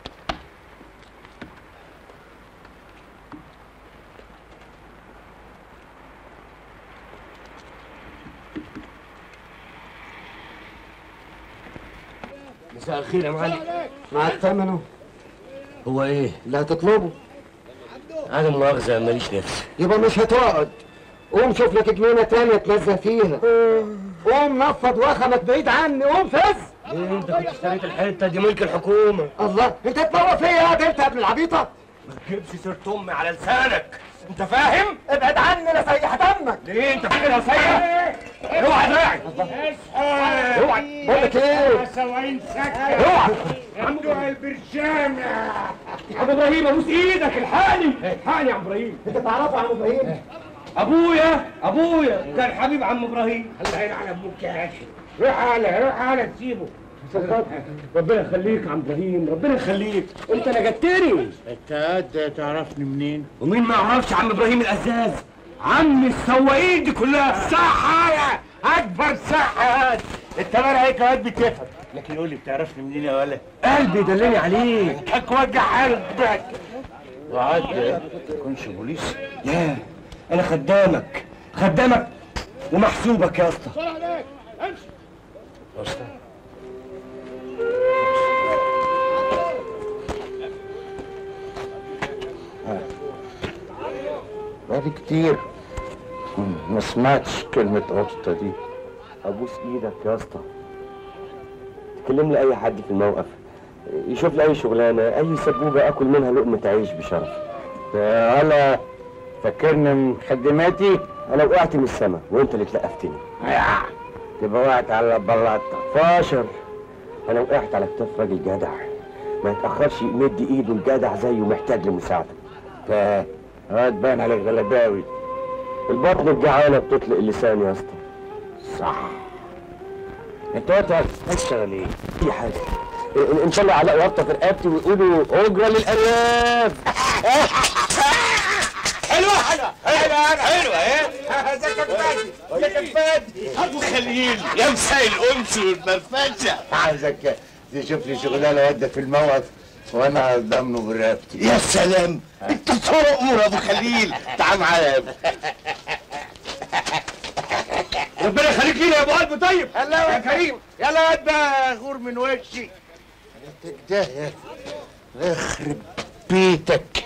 مساء الخير يا معلم مع الثمن هو ايه اللي هتطلبه انا مؤاخذه ماليش نفس يبقى مش هتقعد قوم شوف لك جنينه تانية تلزق فيها قوم نفض وخمك بعيد عني قوم فز انت كنت اشتريت الحته دي ملك الحكومه الله انت تنور فيا يا ده انت يا ابن العبيطه ما تجيبش سيره امي على لسانك انت فاهم ابعد عني لا سيح دمك ليه انت فاكرها سيئه اوعى دراعي اوعى بقول لك ايه سواعين سكة اوعى ممدوح البرشامة يا ابو ابراهيم ابوس ايدك الحقني الحقني يا عم ابراهيم انت تعرفه يا عم ابراهيم ابويا ابويا كان حبيب عم ابراهيم الله يلعن ابوك يا هاشم روح على روح على تسيبه ربنا يخليك يا عم ابراهيم ربنا يخليك انت نجدتني انت قد تعرفني منين؟ ومين ما يعرفش عم ابراهيم الازاز عم السواقين دي كلها صح يا اكبر صح هاد انت بقى هيك هاد بتفهم لكن قول لي بتعرفني منين يا ولا؟ قلبي دلني عليك حك وجع قلبك وعاد ما تكونش بوليس لا انا خدامك خدامك ومحسوبك يا اسطى اسطى بقالي كتير ما سمعتش كلمة قطة دي ابوس ايدك يا اسطى تكلم لي اي حد في الموقف يشوف لي اي شغلانه اي سبوبه اكل منها لقمه عيش بشرف هلا فاكرني من خدماتي انا وقعت من السما وانت اللي تلقفتني تبقى وقعت على بلاطة فاشر انا وقعت على كتاف راجل جدع ما يتاخرش يمد ايده الجدع زيه محتاج لمساعده ف هاد باين عليك غلباوي البطن الجعانه بتطلق اللسان يا اسطى صح انت وقت هتشتغل ايه؟ اي حاجه إن- ان شاء الله علاء ورطه في رقبتي ويقولوا اجره للارياف حلوة حلوة حلوة حلوة ايه؟ ده كان فادي ده كان فادي ابو خليل يا مساء الانس والمرفشه عايزك تشوف لي شغلانه وده في الموقف وانا ضامنه برقبتي يا سلام انت تؤمر ابو خليل تعال معايا يا ابني ربنا يخليك لينا يا ابو قلب طيب الله يا كريم يلا واد بقى غور من وشي ده يخرب بيتك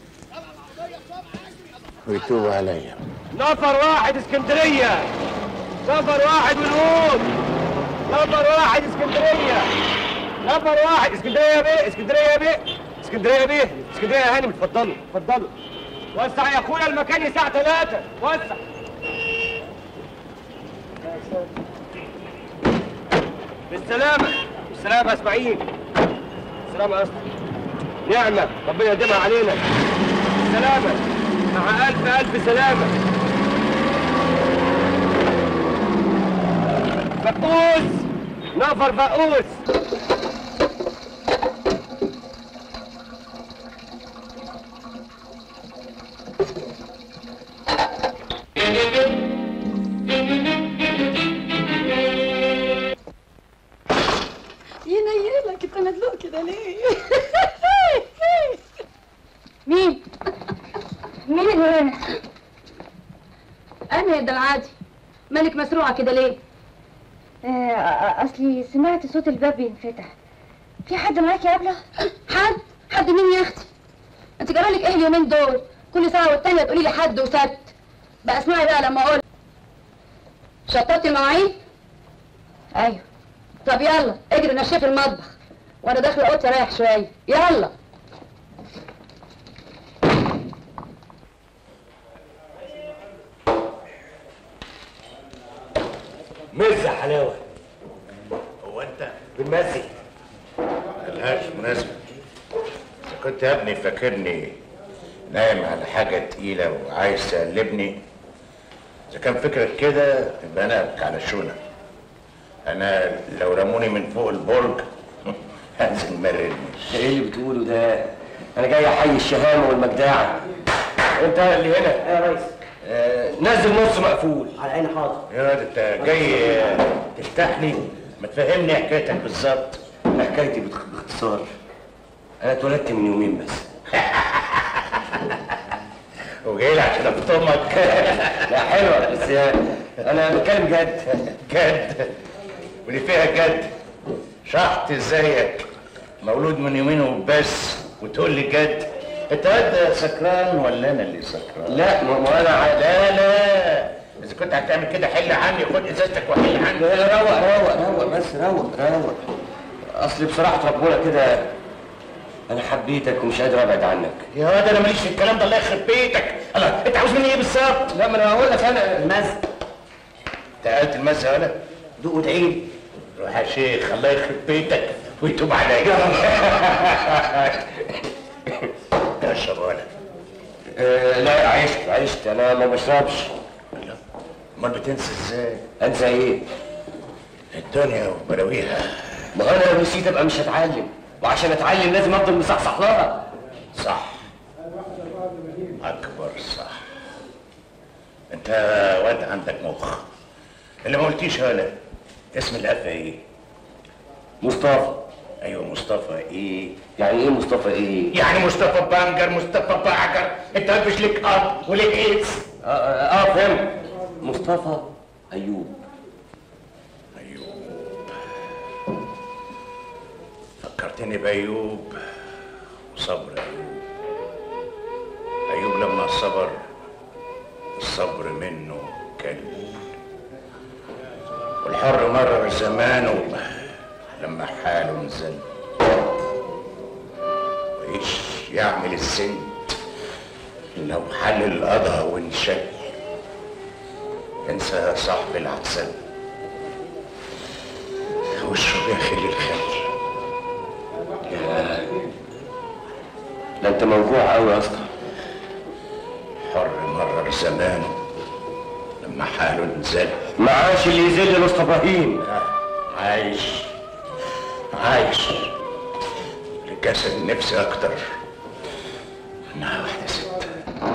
ويتوب عليا نفر واحد اسكندريه نفر واحد ونقول نفر واحد اسكندريه نفر واحد اسكندريه يا بيه اسكندريه يا بيه اسكندريه يا بيه اسكندريه يا هانم اتفضلوا اتفضلوا وسع يا اخويا المكان الساعه 3 وسع بالسلامة بالسلامة يا اسماعيل بالسلامة يا اسطى نعمة ربنا يديمها علينا بالسلامة مع ألف ألف سلامة فقوس نفر فقوس ينيلك انت مدلوق كده ليه مين مين اللي هنا انا يا العادي مالك مسروعه كده ليه آه، اصلي سمعت صوت الباب بينفتح في حد معاكي يا ابله حد حد مين يا اختي انت جرالك ايه اليومين دول كل ساعه والتانيه تقولي لي حد وسد بقى اسمعي بقى لما اقول شطبتي المواعين ايوه طب يلا اجري نشفي المطبخ وانا داخله اوضتي اريح شويه يلا مزة حلاوة هو انت بالمزي ملهاش مناسبة إذا كنت يا ابني فاكرني نايم على حاجة تقيلة وعايز تقلبني إذا كان فكرك كده يبقى أنا على شونة أنا لو رموني من فوق البرج هنزل مرني ايه اللي بتقوله ده انا جاي احيي الشهامه والمجدعه انت اللي هنا يا ريس آه نزل نص مقفول على عيني حاضر يا واد أنت جاي آه، تفتحني ما تفهمني حكايتك بالظبط حكايتي بتخ- باختصار انا اتولدت من يومين بس وجاي لي عشان أفطمك لا حلوه بس انا بتكلم جد جد واللي فيها جد شحط زيك مولود من يومين وبس وتقول لي جد انت قد سكران ولا انا اللي سكران؟ لا ما ما انا عادي لا لا اذا كنت هتعمل كده حل عني خد ازازتك وحل عني لا روق روق روق بس روق روق اصل بصراحه ربنا كده انا حبيتك ومش قادر ابعد عنك يا واد انا ماليش في الكلام ده الله يخرب بيتك الله انت عاوز مني ايه بالظبط؟ لا ما انا هقول لك انا المز انت قلت المزه ولا؟ دوق وتعيد روح يا شيخ الله يخرب بيتك ويتوب عليك اشرب ولا آه لا عشت عشت انا ما بشربش امال بتنسى ازاي؟ انسى ايه؟ الدنيا وبلاويها ما هو انا لو نسيت ابقى مش هتعلم وعشان اتعلم لازم افضل مصحصح لها صح اكبر صح انت واد عندك مخ اللي ما قلتيش هلا اسم الأب ايه؟ مصطفى ايوه مصطفى ايه؟ يعني ايه مصطفى ايه؟ يعني مصطفى بانجر مصطفى بعجر انت مش ليك اب وليك ايدز اه اه, آه فهمت مصطفى ايوب فكرتني بايوب وصبر ايوب ايوب لما صبر الصبر منه كلب والحر مرر زمانه لما حاله نزل وإيش يعمل الزند لو حل القضا وانشل انسى يا صاحبي العسل واشرب يا خلي الخل ده انت موجوع قوي يا اسطى حر مرر زمانه لما حاله نزل معاش اللي يزل يا اسطى ابراهيم عايش عايش الجسد نفسي اكتر انها واحده ست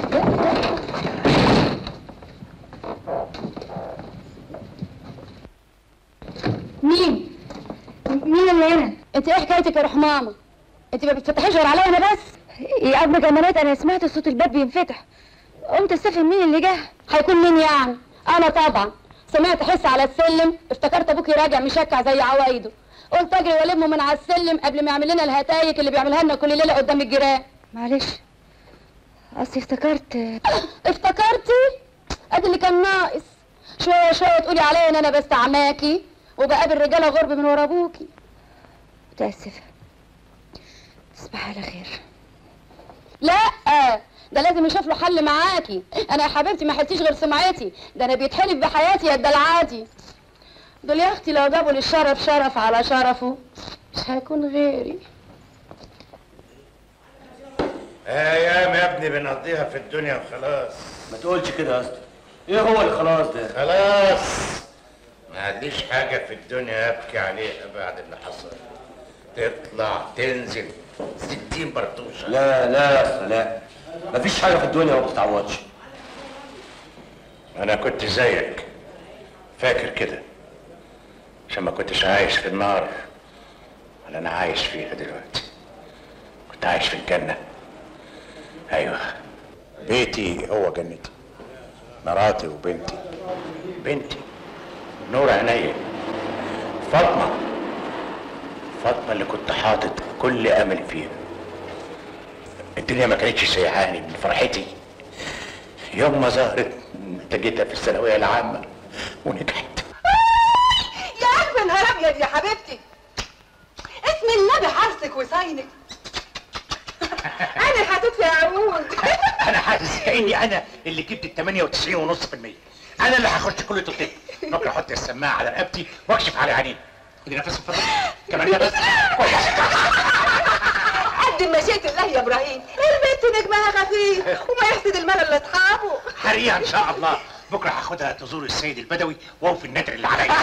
مين؟ مين اللي هنا؟ انت ايه حكايتك يا روح ماما؟ انت ما بتفتحيش غير عليا انا بس؟ يا ابن جمالات انا سمعت صوت الباب بينفتح قمت استفهم مين اللي جه؟ هيكون مين يعني؟ انا طبعا سمعت حس على السلم افتكرت ابوكي راجع مشكع زي عوايده قلت اجري والمه من على السلم قبل ما يعمل لنا الهتايك اللي بيعملها لنا كل ليله قدام الجيران معلش اصلي افتكرت افتكرتي؟ ادي اللي كان ناقص شويه شويه تقولي عليا ان انا بستعماكي وبقابل رجاله غرب من ورا ابوكي متاسفه تصبح على خير لا ده لازم يشوف له حل معاكي انا يا حبيبتي ما حسيش غير سمعتي ده انا بيتحلف بحياتي يا الدلعاتي دول يا اختي لو جابوا للشرف شرف على شرفه مش هيكون غيري ايام يا ابني بنقضيها في الدنيا وخلاص ما تقولش كده يا اسطى ايه هو اللي خلاص ده خلاص ما عنديش حاجة في الدنيا ابكي عليها بعد اللي حصل تطلع تنزل ستين برطوشة لا لا يا اسطى لا مفيش حاجه في الدنيا ما بتتعوضش انا كنت زيك فاكر كده عشان ما كنتش عايش في النار ولا انا عايش فيها دلوقتي كنت عايش في الجنة ايوه بيتي هو جنتي مراتي وبنتي بنتي نور عينيا فاطمة فاطمة اللي كنت حاطط كل امل فيها الدنيا ما كانتش سيعاني من فرحتي يوم ما ظهرت نتجتها في الثانوية العامة ونجحت يا أجمل نهار أبيض يا حبيبتي اسم النبي حرصك وصينك أنا هتدفع عمود انا حاسس كاني انا اللي جبت ال 98.5% انا اللي هخش كليه الطب بكره احط السماعه على رقبتي واكشف على عينين ادي نفس الفضل كمان ده بس قد مشيئة الله يا إبراهيم البنت نجمها خفيف وما يحسد المال اللي أصحابه حريقه ان شاء الله بكره هاخدها تزور السيد البدوي واوفي النذر اللي عليا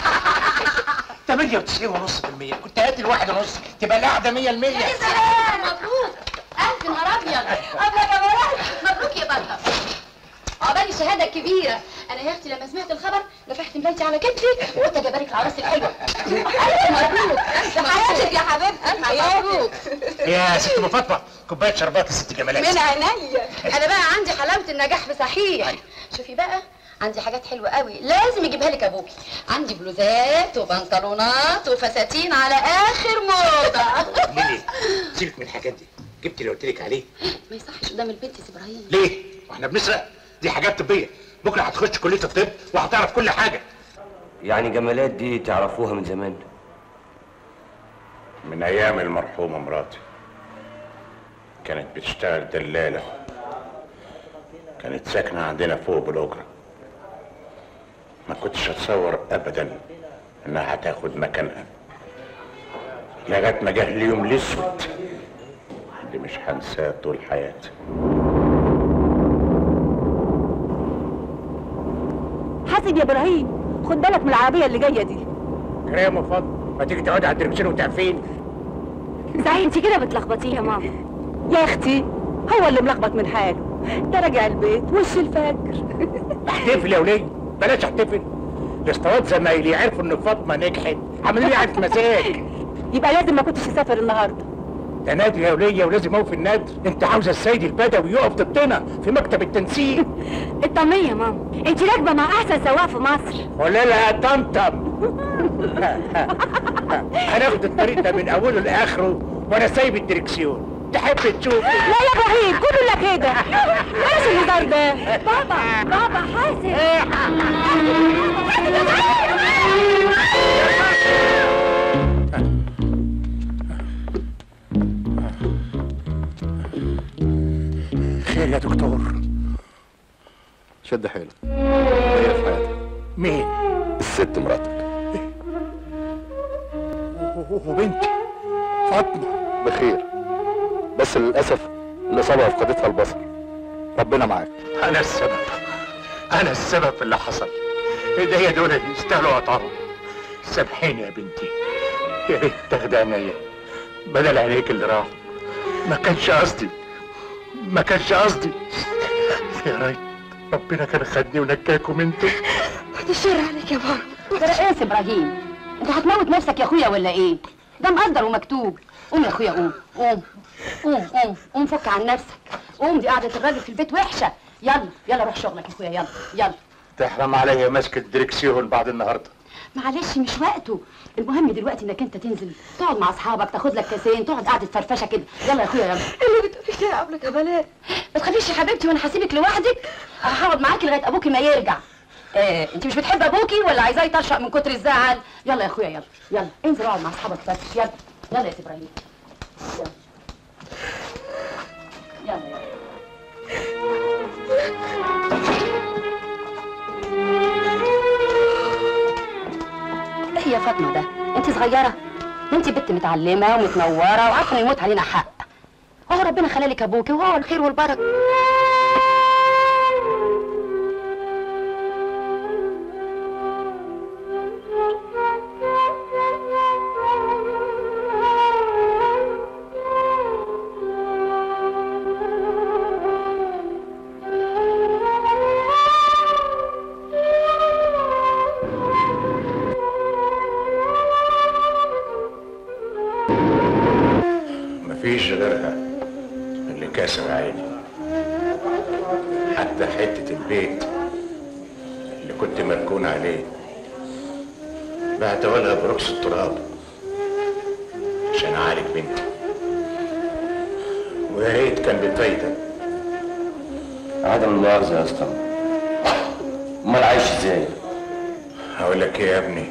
98.5% كنت هات الواحد ونص تبقى القعده 100% يا سلام مبروك ألف نهار أبيض أبلة جمالات مبروك يا بطل عقبال الشهادة الكبيرة أنا يا أختي لما سمعت الخبر نفحت مبيتي على كتفي وقلت أجي أبارك العروس الحلوة ألف مبروك حياتك يا حبيبتي مبروك يا ست ام فاطمه كوبايه شربات لست جمالات من عينيا أنا بقى عندي حلاوة النجاح بصحيح شوفي بقى عندي حاجات حلوة قوي لازم يجيبها لك ابوكي عندي بلوزات وبنطلونات وفساتين على اخر موضة ليه سيبك من الحاجات دي جبت اللي قلت لك عليه ما يصحش قدام البنت يا سي ابراهيم ليه واحنا بنسرق دي حاجات طبيه بكره هتخش كليه الطب وهتعرف كل حاجه يعني جمالات دي تعرفوها من زمان من ايام المرحومه مراتي كانت بتشتغل دلاله كانت ساكنه عندنا فوق بالاجره ما كنتش اتصور ابدا انها هتاخد مكانها لغايه ما جه اليوم الاسود اللي مش هنساه طول حياتي حاسب يا ابراهيم خد بالك من العربيه اللي جايه دي يا ام فاطمه ما تيجي تقعدي على الدركسيون وتعرفين صحيح انت كده بتلخبطيه يا ماما يا اختي هو اللي ملخبط من حاله ده راجع البيت وش الفجر احتفل يا وليه بلاش احتفل الاسطوات زمايلي عرفوا ان فاطمه نجحت عملوا لي عارف مزاج يبقى لازم ما كنتش تسافر النهارده ده نادي يا وليه ولازم اوفي النادي انت عاوزه السيد البدوي يقف ضدنا في مكتب التنسيق اطمني يا ماما انت راكبه مع احسن سواق في مصر ولا لا طمطم هناخد الطريق ده من اوله لاخره وانا سايب الدركسيون تحب تشوف لا يا ابراهيم كله كده بلاش الهزار ده بابا بابا حاسب خير يا دكتور شد حيلك هي في حياتك مين الست مراتك وبنتي فاطمه بخير بس للاسف الاصابه افقدتها البصر ربنا معاك انا السبب انا السبب في اللي حصل ايديا دول اللي يستاهلوا قطعهم سامحيني يا بنتي يا ريت تاخدي عينيا بدل عينيك اللي راحوا ما كانش قصدي ما كانش قصدي يا ريت ربنا كان خدني ونجاكم انتوا بعد الشر عليك يا بابا ده رئيس ابراهيم انت هتموت نفسك يا اخويا ولا ايه ده مقدر ومكتوب قوم يا اخويا قوم قوم قوم قوم قوم فك عن نفسك قوم دي قعدة الراجل في البيت وحشة يلا يلا روح شغلك يا اخويا يلا يلا تحرم عليا ماسك الدركسيون بعد النهارده معلش مش وقته المهم دلوقتي انك انت تنزل تقعد مع اصحابك تاخد لك كاسين تقعد قعده فرفشه كده يلا يا اخويا يلا اللي بتقولي كده قبل كمالات ما تخافيش يا حبيبتي وانا هسيبك لوحدك انا هقعد معاكي لغايه ابوكي ما يرجع آه، انت مش بتحب ابوكي ولا عايزاه يطرشق من كتر الزعل يلا يا اخويا يلا يلا انزل اقعد مع اصحابك فرفش يلا يلا يا سي ابراهيم يلا يلا يلا ايه يا فاطمه ده انت صغيره انت بنت متعلمه ومتنوره وعارفه إن يموت علينا حق هو ربنا خلالك ابوكي وهو الخير والبركه مفيش غيرها اللي كاسر عيني حتى حتة البيت اللي كنت مركون عليه بعتها لها برخص التراب عشان اعالج بنتي ويا ريت كان بفايدة عدم المؤاخذة يا اسطى امال عايش ازاي؟ هقول لك ايه يا ابني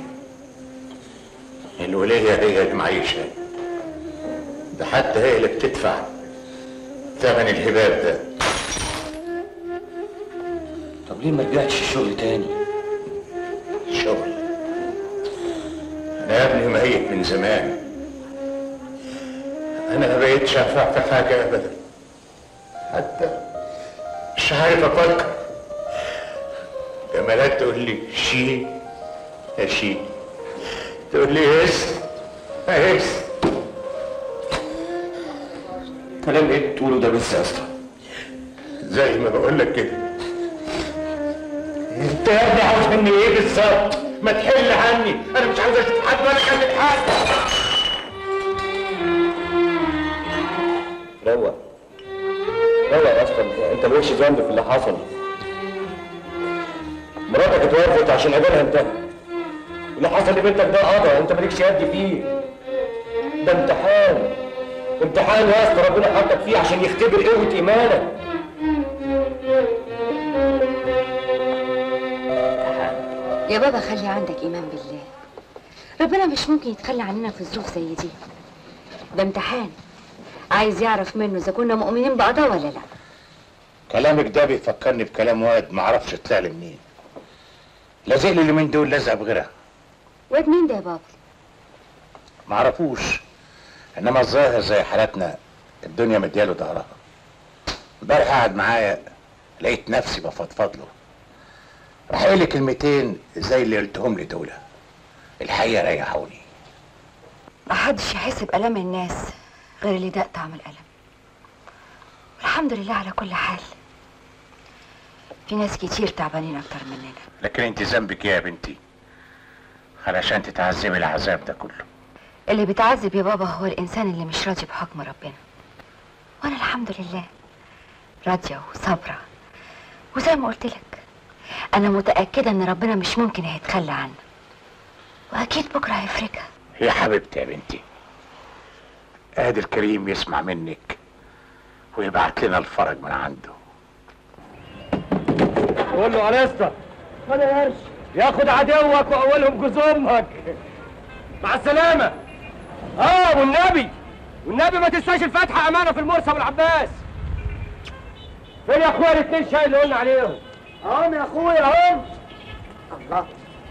الولية هي اللي معيشة ده حتى هي اللي بتدفع ثمن الهباب ده طب ليه ما رجعتش الشغل تاني؟ شغل انا يا ابني ميت من زمان انا ما بقيتش انفع في حاجه ابدا حتى مش عارف افكر جمالات تقول لي شيل يا شيل تقول لي هس هس كلام ايه بتقوله ده بس يا اسطى؟ زي ما بقول لك كده انت يا ابني عاوز مني ايه بالظبط؟ ما تحل عني انا مش عاوز اشوف حد ولا اكلم حد روق روق يا اسطى انت انت مالكش ذنب في اللي حصل مراتك اتوفت عشان عيالها انتهى اللي حصل لبنتك ده قضى وانت مالكش يد فيه ده امتحان امتحان يا اسطى ربنا حطك فيه عشان يختبر قوه ايمانك يا بابا خلي عندك ايمان بالله ربنا مش ممكن يتخلى عننا في ظروف زي دي ده امتحان عايز يعرف منه اذا كنا مؤمنين بقضاء ولا لا كلامك ده بيفكرني بكلام واد معرفش طلع لي منين لازق لي اليومين دول لازقه بغيرها واد مين ده يا بابا معرفوش انما الظاهر زي حالاتنا الدنيا مدياله ظهرها امبارح قعد معايا لقيت نفسي بفضفض له راح قال لي كلمتين زي اللي قلتهم لي دول الحقيقه ريحوني محدش يحس بألم الناس غير اللي داق طعم الألم والحمد لله على كل حال في ناس كتير تعبانين أكتر مننا لكن انت ذنبك إيه يا بنتي علشان تتعذبي العذاب ده كله اللي بيتعذب يا بابا هو الإنسان اللي مش راضي بحكم ربنا وأنا الحمد لله راضية وصابرة وزي ما قلت لك أنا متأكدة إن ربنا مش ممكن هيتخلى عنا وأكيد بكرة هيفرجها يا حبيبتي يا بنتي قادر الكريم يسمع منك ويبعت لنا الفرج من عنده قول له ارسطا ما يقدرش ياخد عدوك واولهم جوز امك مع السلامه اه والنبي والنبي ما تنساش الفاتحه امانه في المرسى والعباس فين يا اخويا الاثنين شاي اللي قلنا عليهم اهم يا اخويا اهم الله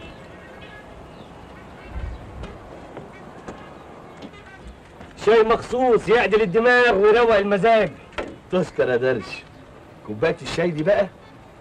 شاي مخصوص يعدل الدماغ ويروق المزاج تذكر يا درش كوبايه الشاي دي بقى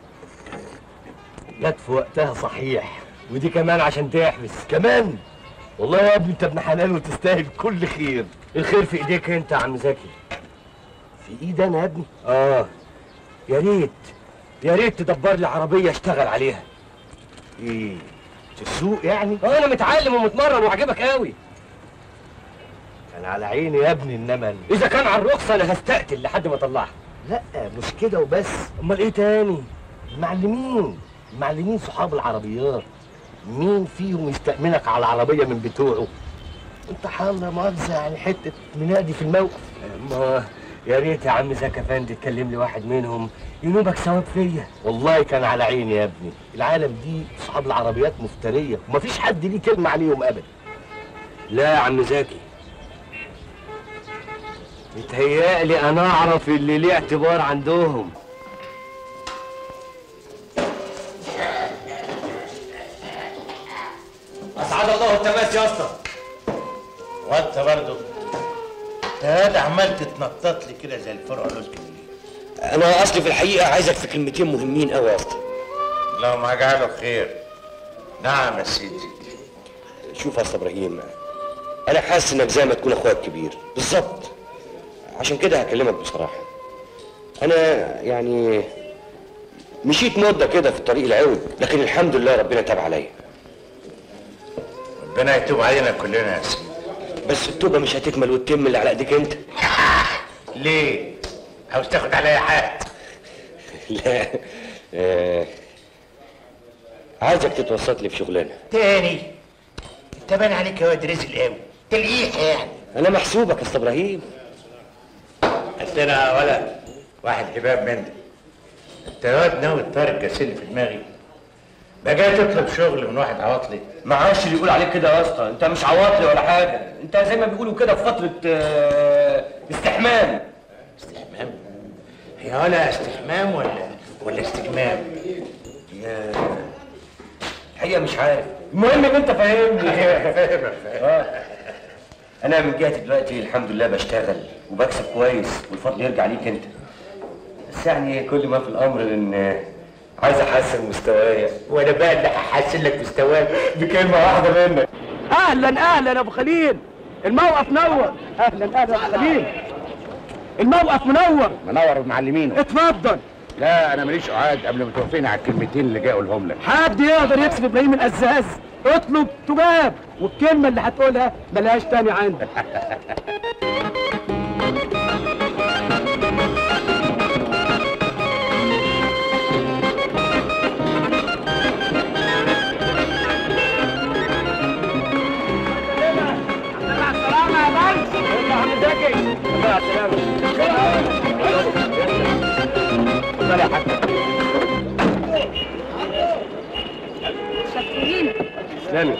جت في وقتها صحيح ودي كمان عشان تحبس كمان والله يا ابني انت ابن حلال وتستاهل كل خير الخير في ايديك انت يا عم زكي في ايدي انا يا ابني اه يا ريت يا ريت تدبر لي عربيه اشتغل عليها ايه تسوق يعني اه انا متعلم ومتمرن وعجبك قوي كان على عيني يا ابني انما ال- اذا كان على الرخصه انا هستقتل لحد ما اطلعها لا مش كده وبس امال ايه تاني المعلمين المعلمين صحاب العربيات مين فيهم يستأمنك على العربية من بتوعه انت حال لا مؤاخذة يعني حتة منادي في الموقف ما يا ريت يا عم زكي افندي تكلم لي واحد منهم ينوبك ثواب فيا والله كان على عيني يا ابني العالم دي صحاب العربيات مفترية ومفيش حد ليه كلمة عليهم ابدا لا يا عم زكي متهيألي انا اعرف اللي ليه اعتبار عندهم اسعد الله التماس يا اسطى وانت برضه انت عمال تتنطط لي كده زي الفرقه كده انا اصلي في الحقيقه عايزك في كلمتين مهمين قوي يا اسطى اللهم اجعله خير نعم يا سيدي شوف يا اسطى ابراهيم انا حاسس انك زي ما تكون اخويا الكبير بالظبط عشان كده هكلمك بصراحه انا يعني مشيت مده كده في الطريق العوج لكن الحمد لله ربنا تاب عليا ربنا يتوب علينا كلنا يا سيدي بس التوبه مش هتكمل وتتم اللي على ايديك انت ليه عاوز تاخد عليا حق لا آه، عايزك تتوسط لي في شغلانه تاني انت باين عليك يا واد رزق قوي تلقيح يعني انا محسوبك يا اسطى ابراهيم قلت لها ولا واحد حباب من ده انت يا واد ناوي طارق جاسلي في دماغي بقى جاي تطلب شغل من واحد عواطلي ما عادش اللي يقول عليك كده يا اسطى انت مش عواطلي ولا حاجه انت زي ما بيقولوا كده في فتره آه، استحمام استحمام هي ولا استحمام ولا ولا استجمام يا الحقيقه مش عارف المهم ان انت فاهمني فاهمك آه. انا من جهتي دلوقتي الحمد لله بشتغل وبكسب كويس والفضل يرجع ليك انت بس يعني كل ما في الامر ان عايز احسن مستوايا وانا بقى اللي هحسن لك مستواك بكلمه واحده منك اهلا اهلا يا ابو خليل الموقف نور اهلا اهلا يا ابو خليل الموقف منور منور المعلمين اتفضل لا انا ماليش قعاد قبل ما توفيني على الكلمتين اللي جاي اقولهم لك حد يقدر يكسب ابراهيم القزاز اطلب تجاب والكلمه اللي هتقولها ملهاش تاني عندك السلامة يا بنس يا عم زكي سلامي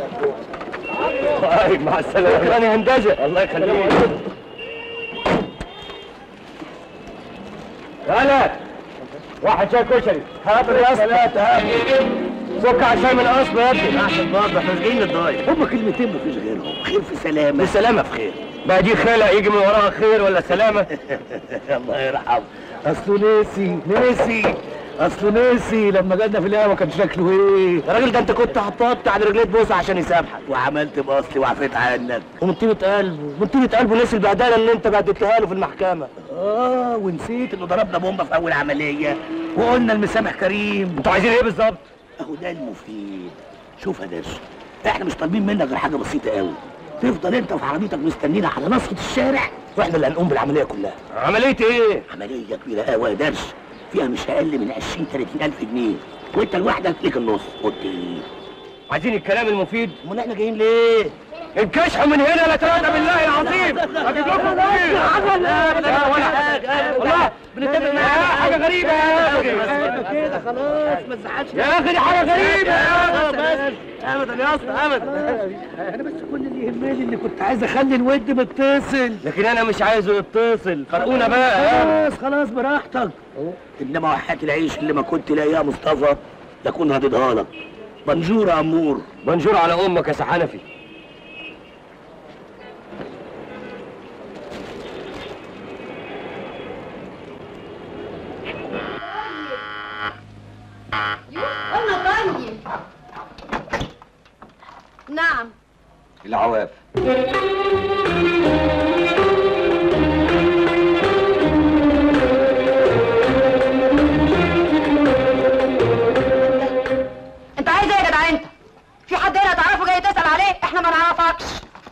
طيب مع السلامه شكرا هندسه الله يخليك هلا واحد شاي كشري حاضر يا اسطى ثلاثة هات سك عشان من اصله يا ابني احسن برضه احنا مش جايين نتضايق هما كلمتين مفيش غيرهم خير في سلامه بالسلامة في خير بقى دي خلق يجي من وراها خير ولا سلامة الله يرحمه اصله نسي نسي اصله نسي لما جالنا في القهوه كان شكله ايه يا راجل ده انت كنت هتقطع على رجليه بوسه عشان يسامحك وعملت باصلي وعفيت عنك ومن طيبة قلبه من طيبة قلبه نسي البهدله اللي انت بهدلتها له في المحكمة اه ونسيت انه ضربنا بومبه في اول عمليه وقلنا المسامح كريم انتوا عايزين ايه بالظبط؟ اهو ده المفيد شوف يا درش احنا مش طالبين منك غير حاجه بسيطه قوي تفضل انت في عربيتك مستنينا على نصفة الشارع واحنا اللي هنقوم بالعمليه كلها عملية ايه؟ عمليه كبيره قوي يا درش فيها مش اقل من 20 30 الف جنيه وانت لوحدك ليك النص قلت ايه عايزين الكلام المفيد امال احنا جايين ليه انكشحوا من هنا لا تراد بالله العظيم اجيب لكم مين لا لا ولا حاجه والله بنتفق معاه حاجه غريبه يا اخي كده خلاص ما تزعلش يا اخي دي حاجه غريبه يا اخي ابدا يا اسطى ابدا انا بس كل اللي يهمني اني كنت عايز اخلي الود متصل لكن انا مش عايزه يتصل فرقونا بقى خلاص خلاص براحتك انما وحات العيش اللي ما كنت لاقيها مصطفى لكون هددها لك بنجور يا امور بنجور على امك يا سحنفي قلنا طيب نعم العواف انت عايز ايه يا جدع انت في حد هنا تعرفه جاي تسال عليه احنا ما نعرفكش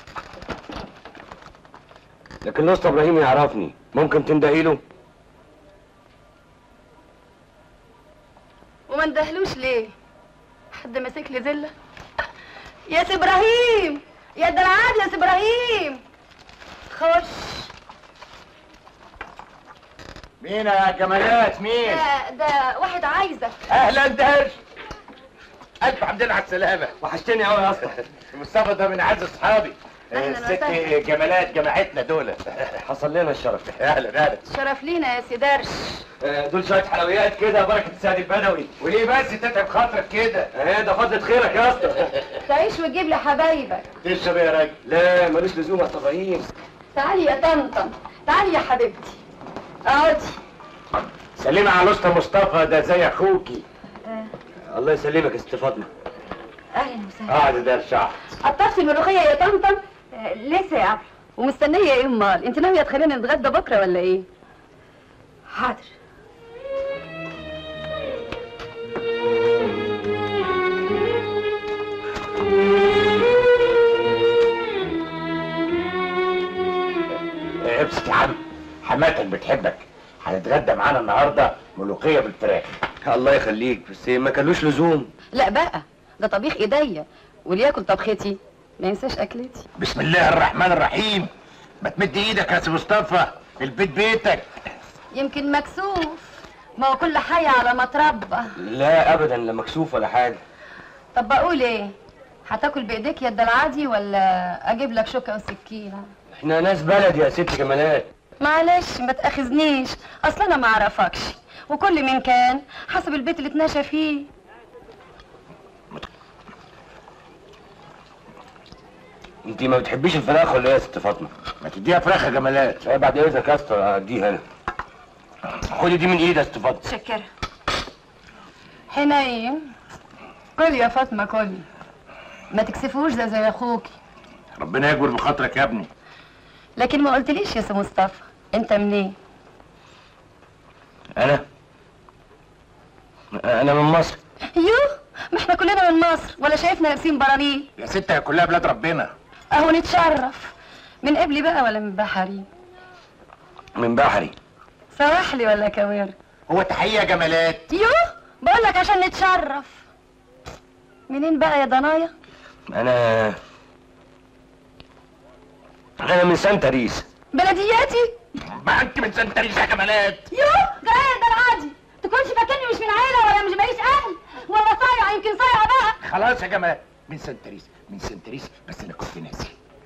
لكن الاسطى ابراهيم يعرفني ممكن تندهي له وما ندهلوش ليه حد ماسك لي زله يا سي ابراهيم يا دلعاد يا سي ابراهيم خش مين يا جمالات مين؟ ده ده واحد عايزك اهلا درش الف حمد لله على السلامه وحشتني قوي يا اسطى مصطفى ده من اعز اصحابي أهلاً الست وسهلاً. جمالات جماعتنا دول حصل لنا الشرف اهلا اهلا شرف لينا يا سي درش دول شويه حلويات كده بركه السيد البدوي وليه بس تتعب خاطرك كده؟ ايه ده فضلة خيرك يا اسطى تعيش وتجيب لي حبايبك تشرب يا راجل لا ملوش لزوم يا اسطى ابراهيم تعالي يا طنطن تعالي يا حبيبتي اقعدي سلمي على الاسطى مصطفى ده زي اخوكي الله يسلمك يا ست فاطمه اهلا وسهلا اقعد يا درش اقعد قطعتي الملوخيه يا طنطن آه، لسه يا عبد ومستنيه ايه امال انت ناويه تخلينا نتغدى بكره ولا ايه حاضر ابسط يا عم حماتك بتحبك هنتغدى معانا النهارده ملوخيه بالفراخ الله يخليك بس ما كانلوش لزوم لا بقى ده طبيخ ايديا واللي ياكل طبختي ما ينساش اكلتي بسم الله الرحمن الرحيم ما تمد ايدك يا سي مصطفى البيت بيتك يمكن مكسوف ما هو كل حي على ما اتربى لا ابدا لا مكسوف ولا حاجه طب بقول ايه هتاكل بايديك يا العادي ولا اجيب لك شوكه وسكينه احنا ناس بلد يا ست جمالات معلش ما تاخذنيش اصل انا ما اعرفكش وكل من كان حسب البيت اللي اتناشى فيه انت ما بتحبيش الفراخ ولا ايه يا ست فاطمه ما تديها فراخ يا جمالات لا بعد اذنك يا اسطى اديها انا خدي دي من ايدي يا ست فاطمه شكرا حنين كل يا فاطمه كل ما تكسفوش زي زي اخوكي ربنا يجبر بخاطرك يا ابني لكن ما قلتليش يا سي مصطفى انت منين انا انا من مصر يوه ما احنا كلنا من مصر ولا شايفنا لابسين برانيل يا ست هي كلها بلاد ربنا اهو نتشرف من قبلي بقى ولا من بحري من بحري سواحلي ولا كوير هو تحيه يا جمالات يوه بقول لك عشان نتشرف منين بقى يا ضنايا انا انا من سانتا ريس بلدياتي ما انت من سنتريس يا جمالات يوه جاي ده العادي تكونش فاكرني مش من عيله ولا مش ماليش اهل ولا صايعه يمكن صايعه بقى خلاص يا جمال من سنتريس من سنتريس بس انا كنت ناسي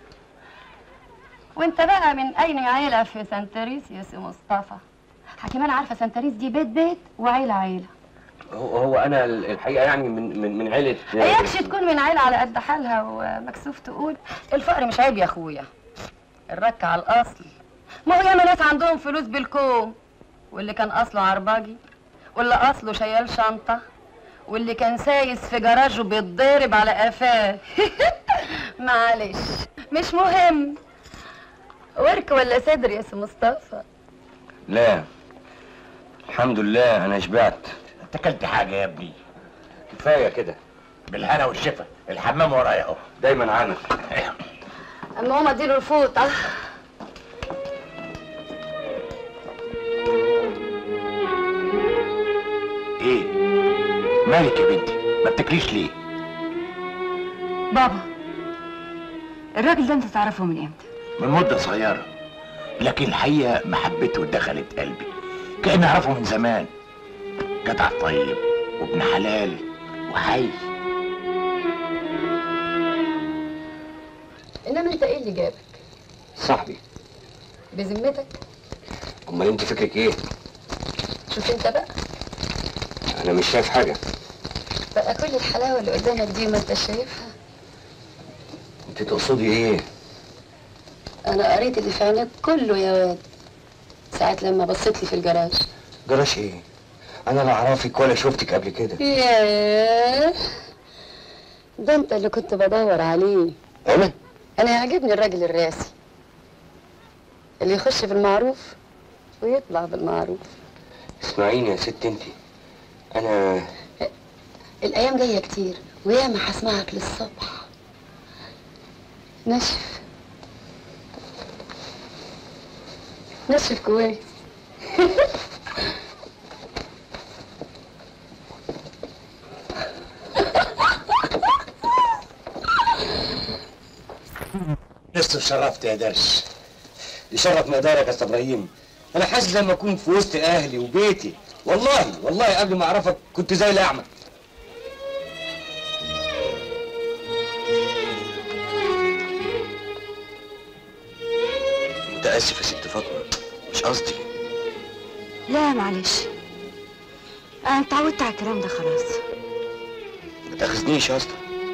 وانت بقى من اين عيلة في سانتريس يا سي مصطفى حكيم انا عارفة سانتريس دي بيت بيت وعيلة عيلة هو, هو انا الحقيقه يعني من من من عيله اياكش تكون من عيلة على قد حالها ومكسوف تقول الفقر مش عيب يا اخويا الرك على الاصل ما هو ياما ناس عندهم فلوس بالكوم واللي كان اصله عرباجي واللي اصله شيال شنطة واللي كان سايس في جراجه بيتضرب على قفاه معلش مش مهم ورك ولا صدر يا سي مصطفى لا الحمد لله انا شبعت انت اكلت حاجه يا ابني كفايه كده بالهنا والشفا الحمام ورايا اهو دايما عنك اما هما اديله الفوطة ايه مالك يا بنتي ما بتاكليش ليه بابا الراجل ده انت تعرفه من امتى من مده صغيره لكن الحقيقه محبته دخلت قلبي كاني اعرفه من زمان جدع طيب وابن حلال وحي انما انت ايه اللي جابك صاحبي بذمتك امال انت فكرك ايه شوف انت بقى انا مش شايف حاجه بقى كل الحلاوه اللي قدامك دي ما انت شايفها انت تقصدي ايه انا قريت اللي في عينك كله يا واد ساعة لما بصيت لي في الجراج جراش ايه انا لا اعرفك ولا شفتك قبل كده ياه ده انت اللي كنت بدور عليه انا انا يعجبني الراجل الراسي اللي يخش في المعروف ويطلع بالمعروف اسمعيني يا ست انت انا الايام جايه كتير وياما هسمعك للصبح نشف نشف كويس لسه شرفت يا درش يشرف مقدارك يا استاذ ابراهيم انا حاسس لما اكون في وسط اهلي وبيتي والله والله قبل ما اعرفك كنت زي الاعمى متاسف يا ست فاطمه مش قصدي لا معلش انا اتعودت على الكلام ده خلاص ما تاخذنيش يا اسطى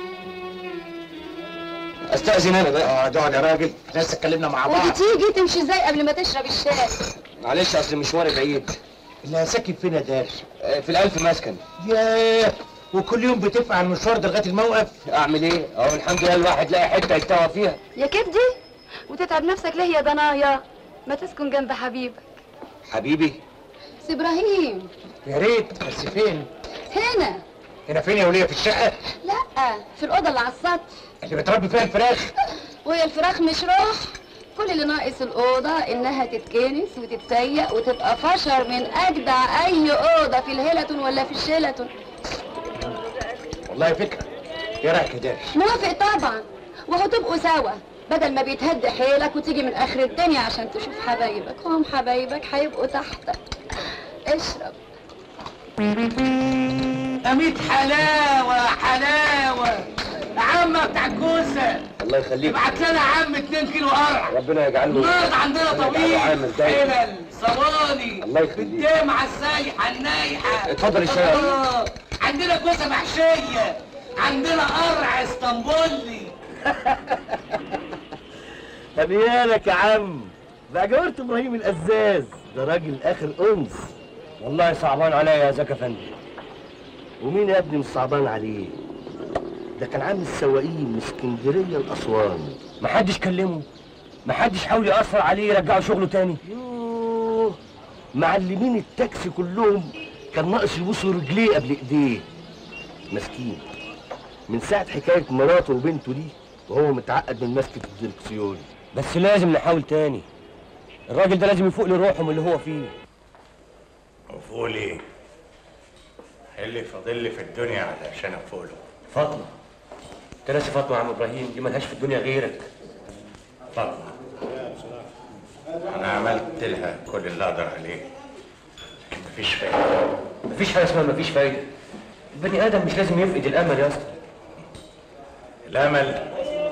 استاذن انا بقى اقعد اقعد يا راجل احنا لسه اتكلمنا مع بعض وتيجي تمشي ازاي قبل ما تشرب الشاي معلش اصل مشواري بعيد اللي ساكن فين يا دارش؟ في الالف مسكن ياه وكل يوم بتدفع المشوار ده لغايه الموقف اعمل ايه؟ اهو الحمد لله الواحد لاقي حته يستوى فيها يا كبدي وتتعب نفسك ليه يا ضنايا ما تسكن جنب حبيبك حبيبي سي ابراهيم يا ريت بس فين؟ هنا هنا فين يا وليه في الشقه لا في الاوضه اللي على السطح اللي بتربي فيها الفراخ وهي الفراخ مش روح كل اللي ناقص الأوضة إنها تتكنس وتتسيق وتبقى فشر من أجدع أي أوضة في الهيلتون ولا في الشيلتون والله فكره ايه رايك يا دارش؟ موافق طبعا وهتبقوا سوا بدل ما بيتهد حيلك وتيجي من آخر الدنيا عشان تشوف حبايبك هم حبايبك هيبقوا تحتك اشرب أميت حلاوة حلاوة عمة بتاع الكوسة الله يخليك ابعت لنا يا عم 2 كيلو قرع ربنا يجعله النهارده عندنا ربنا طويل يجعله عامل دايما حلل صواني الله يخليك بالدمعة السايحة النايحة اتفضل الشاي. آه، عندنا كوسة محشية عندنا قرع اسطنبولي هنيالك يا عم ده جارة ابراهيم القزاز ده راجل اخر انس والله صعبان عليا يا زكا فندم ومين يا ابني مش صعبان عليه ده كان عامل السواقين من اسكندريه لاسوان محدش كلمه محدش حاول يأثر عليه يرجعه شغله تاني يوه معلمين التاكسي كلهم كان ناقص يبوسوا رجليه قبل ايديه مسكين من ساعة حكاية مراته وبنته دي وهو متعقد من مسكة الدركسيون بس لازم نحاول تاني الراجل ده لازم يفوق لروحه من اللي هو فيه وفوق ليه؟ إيه اللي فاضل لي في الدنيا علشان افوق له فاطمة انت ناسي فاطمة يا عم ابراهيم دي ملهاش في الدنيا غيرك فاطمة انا عملت لها كل اللي اقدر عليه لكن مفيش فايده مفيش حاجة اسمها مفيش فايدة البني آدم مش لازم يفقد الأمل يا اسطى الامل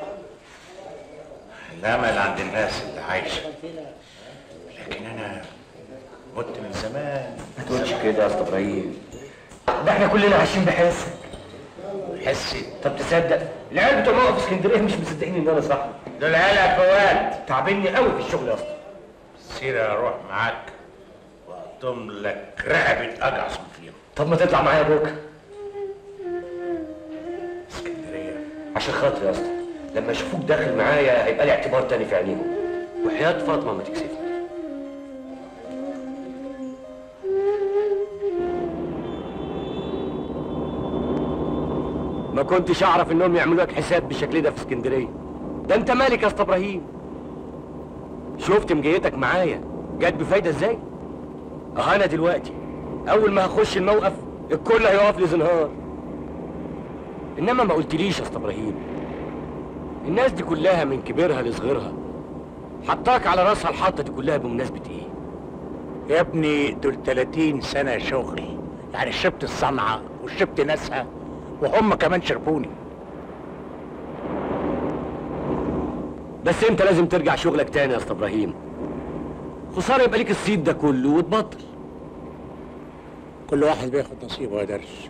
الامل عند الناس اللي عايشه لكن انا مت من زمان ما تقولش كده يا اسطى ابراهيم ده احنا كلنا عايشين بحسك حسي طب تصدق العيال بتوع موقف اسكندريه مش مصدقين ان انا صاحبي دول عيال يا فواد تعبني قوي في الشغل يا اسطى سير اروح معاك واقطم لك رقبه اجعصم فيهم طب ما تطلع معايا بكره اسكندريه عشان خاطري يا اسطى لما يشوفوك داخل معايا هيبقى لي اعتبار تاني في عينيهم وحياة فاطمة ما تكسفني ما كنتش اعرف انهم يعملوا لك حساب بالشكل ده في اسكندريه ده انت مالك يا اسطى ابراهيم شفت مجيتك معايا جت بفايده ازاي اه انا دلوقتي اول ما هخش الموقف الكل هيقف لي زنهار انما ما قلتليش يا اسطى ابراهيم الناس دي كلها من كبيرها لصغيرها حطاك على راسها الحطه دي كلها بمناسبه ايه يا ابني دول 30 سنه شغل يعني شربت الصنعه وشربت ناسها وهم كمان شربوني بس انت لازم ترجع شغلك تاني يا اسطى ابراهيم خساره يبقى ليك الصيت ده كله وتبطل كل واحد بياخد نصيبه يا درش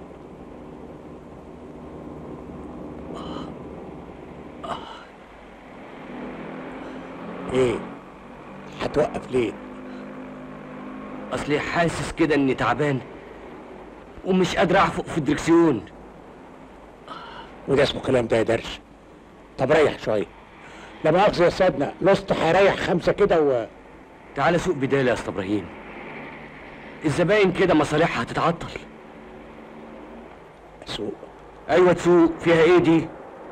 ايه هتوقف ليه اصلي حاسس كده اني تعبان ومش قادر اعفق في الدركسيون وده اسمه كلام ده يا درش طب ريح شويه لا مؤاخذه يا سيدنا لست هيريح خمسه كده و تعالى سوق بدالي يا اسطى ابراهيم الزباين كده مصالحها هتتعطل سوق ايوه تسوق فيها ايه دي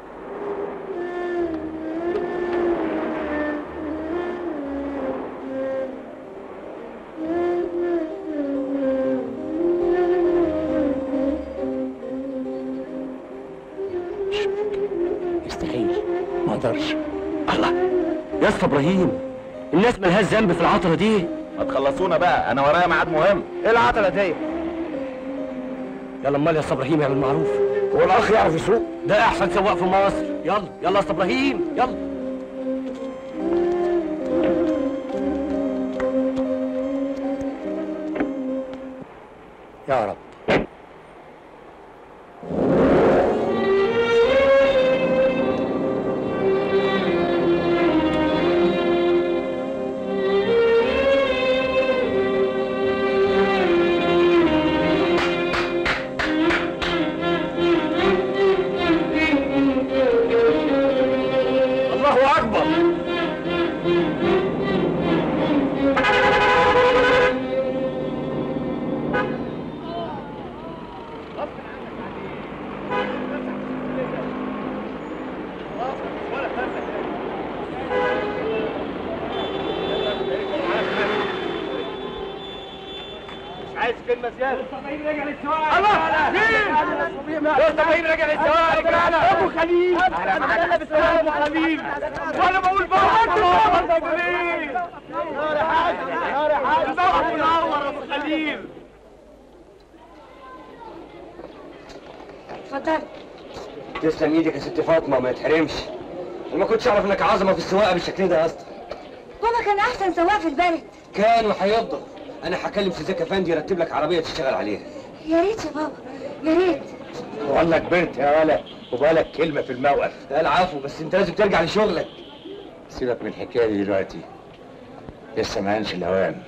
يستحيل ما اقدرش الله يا اسطى ابراهيم الناس ملهاش ذنب في العطله دي ما تخلصونا بقى انا ورايا ميعاد مهم ايه العطله دي يلا امال يا اسطى ابراهيم اعمل معروف هو الاخ يعرف يسوق ده احسن سواق في مصر يلا يلا يا اسطى ابراهيم يلا يا رب الله اكبر عايز كلمة زيادة ابراهيم رجع للسواق الله مين؟ ابراهيم رجع للسواق ابو خليل انا معاك بالسلامة ابو خليل وانا بقول بابا الله ابو خليل يا حاج يا حاج بابا منور ابو خليل اتفضل تسلم ايدك يا ست فاطمه ما يتحرمش انا ما كنتش اعرف انك عظمه في السواقه بالشكل ده يا اسطى بابا كان احسن سواق في البلد كان وهيفضل انا هكلم سيزاك افندي يرتب لك عربيه تشتغل عليها يا ريت يا بابا يا ريت والله كبرت يا ولا وبالك كلمه في الموقف لا العفو بس انت لازم ترجع لشغلك سيبك من الحكايه دي دلوقتي لسه ما هانش الاوان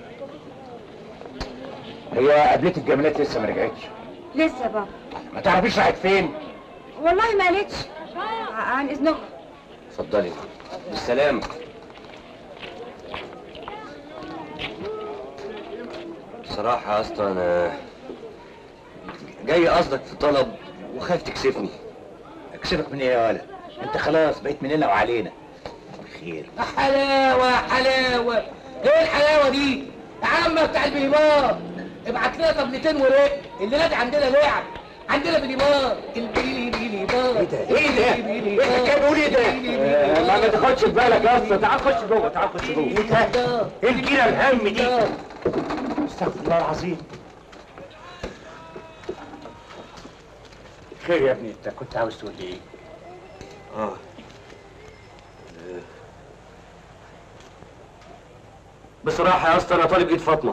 هي قابلت الجمالات لسه ما رجعتش لسه يا بابا ما تعرفيش راحت فين والله ما قالتش ع- عن اذنكم اتفضلي بالسلامه بصراحه يا اسطى انا جاي قصدك في طلب وخايف تكسفني اكسبك من ايه يا ولا انت خلاص بقيت مننا وعلينا خير حلاوة حلاوة ايه الحلاوة دي؟ يا عم بتاع البيبار ابعت لنا طبلتين ورق الليلة دي عندنا لعب عندنا بليبار البيلي بيلي بار ايه ده؟ ايه ده؟ ايه الحكايه بيقول ايه ده؟ آه، ما ما تاخدش في بالك يا اسطى تعال خش جوه تعال خش جوه ايه ده؟ ايه الكيله الهم دي؟ استغفر الله العظيم خير يا ابني انت كنت عاوز تقول لي ايه؟ اه بصراحة يا اسطى انا طالب ايد فاطمة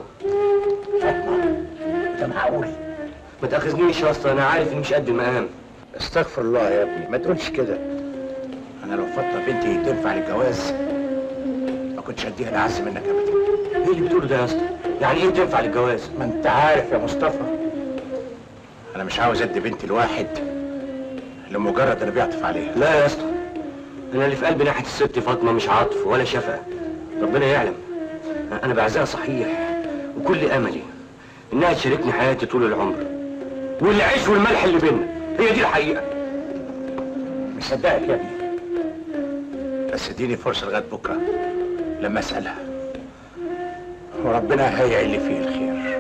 ده معقول ما تاخذنيش يا اسطى انا عارف اني مش قد المقام استغفر الله يا ابني ما تقولش كده انا لو فاطمه بنتي تنفع للجواز ما كنتش اديها الاعز منك ابدا ايه اللي بتقوله ده يا اسطى يعني ايه تنفع للجواز ما انت عارف يا مصطفى انا مش عاوز ادي بنتي لواحد لمجرد انا بيعطف عليها لا يا اسطى انا اللي في قلبي ناحيه الست فاطمه مش عاطف ولا شفقه ربنا يعلم انا بعزها صحيح وكل املي انها تشاركني حياتي طول العمر والعيش والملح اللي بينا هي دي الحقيقه مصدقك يا ابني بس اديني فرصه لغايه بكره لما اسالها وربنا هيعي اللي فيه الخير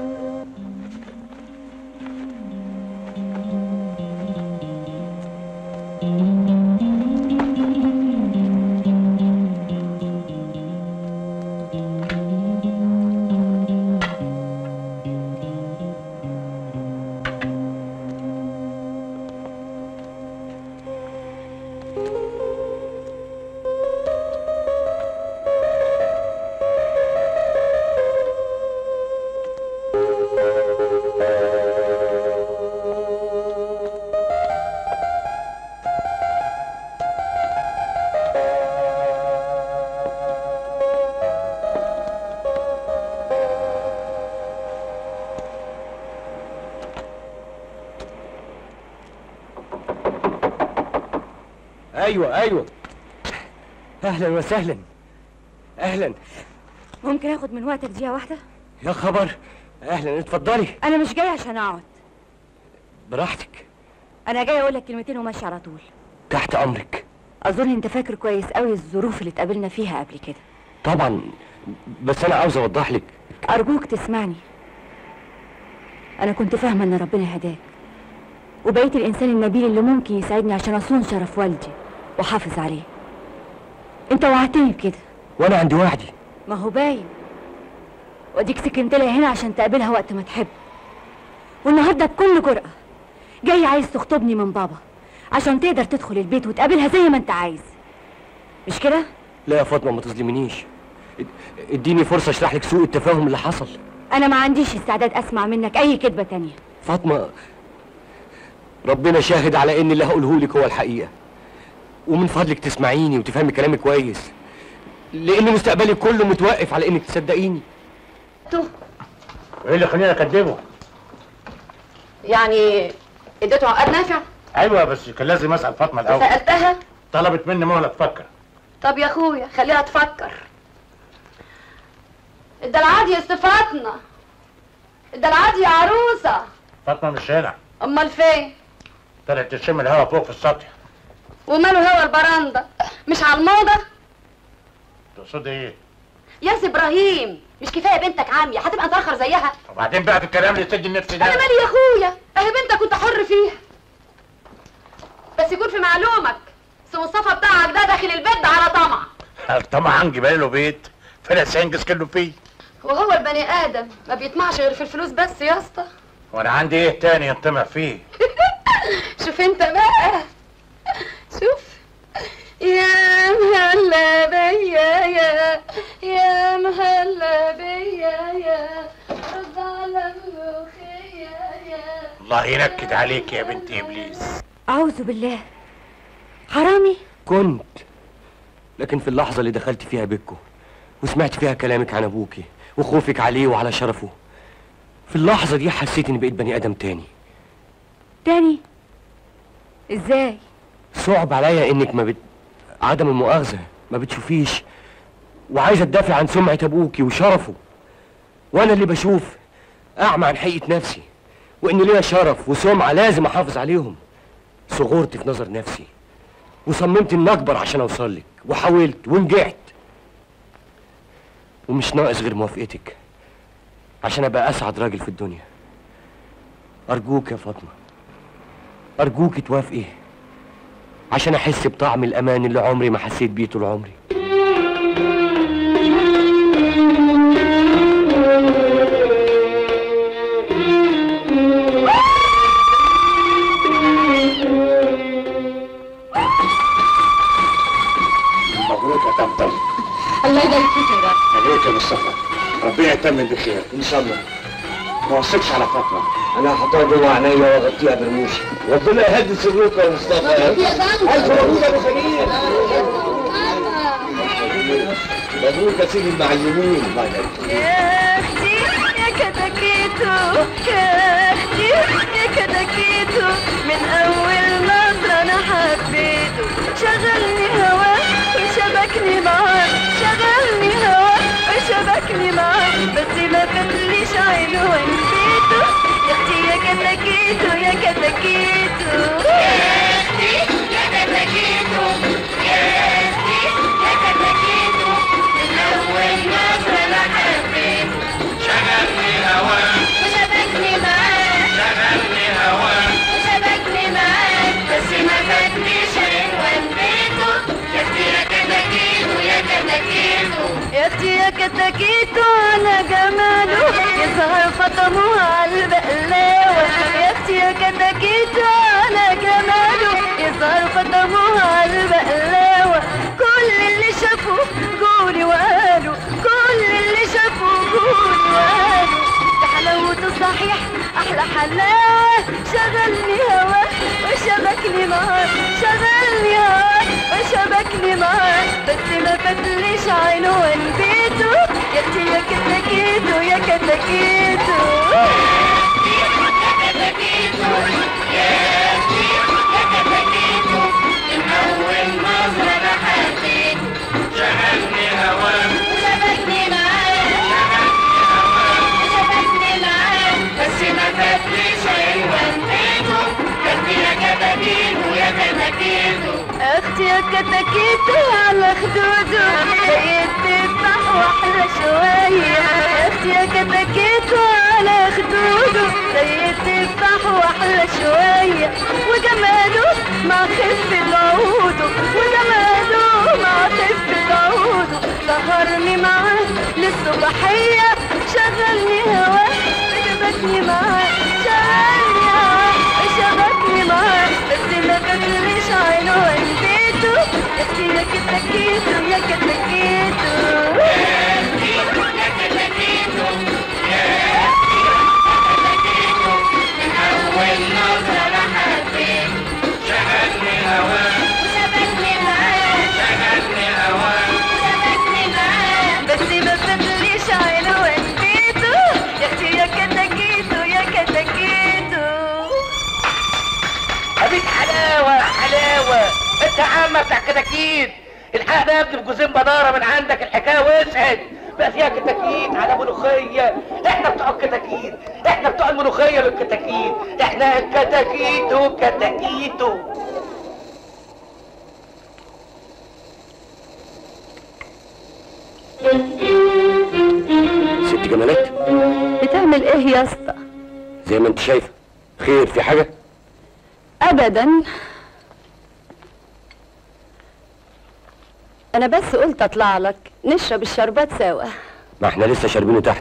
ايوه ايوه اهلا وسهلا اهلا ممكن اخد من وقتك دقيقة واحدة؟ يا خبر اهلا اتفضلي انا مش جاية عشان اقعد براحتك انا جاية اقول لك كلمتين وماشي على طول تحت امرك اظن انت فاكر كويس قوي الظروف اللي اتقابلنا فيها قبل كده طبعا بس انا عاوز اوضح لك ارجوك تسمعني انا كنت فاهمة ان ربنا هداك وبقيت الانسان النبيل اللي ممكن يساعدني عشان اصون شرف والدي واحافظ عليه انت وعدتني بكده وانا عندي وعدي ما هو باين واديك سكنت لها هنا عشان تقابلها وقت ما تحب والنهارده بكل جرأة جاي عايز تخطبني من بابا عشان تقدر تدخل البيت وتقابلها زي ما انت عايز مش كده؟ لا يا فاطمه ما تظلمنيش اد- اديني فرصه اشرح لك سوء التفاهم اللي حصل انا ما عنديش استعداد اسمع منك اي كذبة تانية فاطمه ربنا شاهد على ان اللي هقوله لك هو الحقيقه ومن فضلك تسمعيني وتفهمي كلامي كويس لان مستقبلي كله متوقف على انك تصدقيني وايه اللي خليني اكدبه يعني اديته عقد نافع ايوه بس كان لازم اسال فاطمه الاول سألتها طلبت مني مهله تفكر طب يا اخويا خليها تفكر الدلعاد يا استفاتنا الدلعاد يا عروسة فاطمه مش هنا امال فين طلعت تشم الهوا فوق في السطح وماله هو البرندة مش على الموضة تقصدي ايه ياس ابراهيم مش كفايه بنتك عاميه هتبقى تاخر زيها وبعدين بقى في الكلام اللي يسد النفس ده انا مالي يا اخويا اهي بنتك كنت حر فيها بس يكون في معلومك سي مصطفى بتاعك ده داخل البيت ده على طمع طبعا جبال له بيت فلس ينجز كله فيه وهو البني ادم ما بيطمعش غير في الفلوس بس يا اسطى وانا عندي ايه تاني ينطمع فيه شوف انت بقى شوف يا مهلا بيا يا يا مهلا بيا يا رد على ملوخية يا الله ينكد عليك يا بنت ابليس اعوذ بالله حرامي كنت لكن في اللحظة اللي دخلت فيها بيتكو وسمعت فيها كلامك عن أبوكي وخوفك عليه وعلى شرفه في اللحظة دي حسيت إني بقيت بني آدم تاني تاني ازاي صعب عليا إنك ما بت... عدم المؤاخذة ما بتشوفيش وعايزة تدافع عن سمعة أبوكي وشرفه وأنا اللي بشوف أعمى عن حقيقة نفسي وإن ليا شرف وسمعة لازم أحافظ عليهم صغرت في نظر نفسي وصممت إني أكبر عشان أوصل لك وحاولت ونجحت ومش ناقص غير موافقتك عشان أبقى أسعد راجل في الدنيا أرجوك يا فاطمة أرجوك توافقي عشان أحس بطعم الأمان اللي عمري ما حسيت بيه طول عمري يتمم بخير ان شاء الله ما وصيتش على فاطمه انا هحطها جوه عينيا واغطيها برموشي ربنا يهدي سرك يا مصطفى الف مبروك يا ابو خليل مبروك يا سيدي المعلمين الله يبارك يا اختي يا كتاكيتو يا اختي يا كتاكيتو من اول نظرة انا حبيته شغلني هواه وشبكني معاه شغلني هواه وشبكني معاه بس ما فتليش عينه ونسيته يا اختي يا كتاكيتو يا كتاكيتو يا اختي يا كتاكيتو يا اختي يا كتاكيتو من اول نظرة انا حبيته شغلني هواه وشبكني معاه شغلني هواه وشبكني معاه بس ما فاتنيش عنوان بيته يا اختي يا كتاكيتو يا كتاكيتو يا اختي يا كتاكيتو على جماله يظهر فطمه على البقلاوة يا اختي يا كتاكيتو على جماله يظهر فطمه على البقلاوة كل اللي شافوه جولي وقالوا كل اللي شافوه جولي وقالوا ده حلاوته صحيح احلى حلاوه شغلني هواه وشبكني معاه شغلني هواه وشبكني معاه بس ما فتليش عينه ونبيته يا اختي يا كتاكيتو يا كتاكيتو من أول نظرة أنا حبيته شغلني هواه وشبكني معاه وشبكني معاه بس ما فاتنيش عنوان بيته اختي يا كتاكيتو يا كتاكيتو اختي يا كتاكيتو على خدوده زي التفاح واحلى شوية اختي يا كتاكيتو على خدوده زي التفاح واحلى شوية وجماله مع خف العوده وجماله مع خف العوده سهرني معاه للصبحية شغلني هواه شبكني معاه شغلني هواه شبكني معاه بس ما فكرش عينه عن بيته يا اختي يا كتاكيتو يا كتاكيتو يا كتاكيتو يا من أول نظرة أنا حبيته شغلني هواه وشبكني معاه شغلني هواه وشبكني معاه بس ما فضليش عينه وانبيته يا اختي يا كتاكيتو يا كتاكيتو ابيك حلاوه حلاوه انت عامه بتاع كتاكيت الحق يا ابني بجوزين بداره من عندك الحكايه وسعت بقى فيها كتاكيت على ملوخيه احنا بتوع الكتاكيت احنا بتوع الملوخيه بالكتاكيت احنا الكتاكيت وكتاكيتو ست جمالات بتعمل ايه يا اسطى زي ما انت شايفه خير في حاجه ابدا انا بس قلت اطلع لك نشرب الشربات سوا ما احنا لسه شاربينه تحت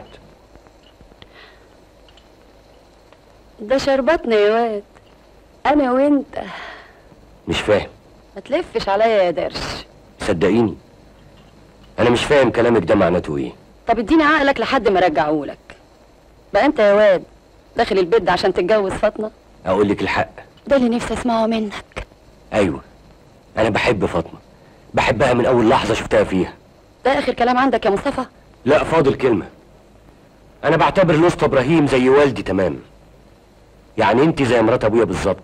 ده شرباتنا يا واد انا وانت مش فاهم ما تلفش عليا يا درش صدقيني انا مش فاهم كلامك ده معناته ايه طب اديني عقلك لحد ما ارجعهولك بقى انت يا واد داخل البيت ده عشان تتجوز فاطمه اقول لك الحق ده اللي نفسي اسمعه منك ايوه انا بحب فاطمه بحبها من اول لحظه شفتها فيها ده اخر كلام عندك يا مصطفى لا فاضل كلمه انا بعتبر الاسطى ابراهيم زي والدي تمام يعني انت زي مرات ابويا بالظبط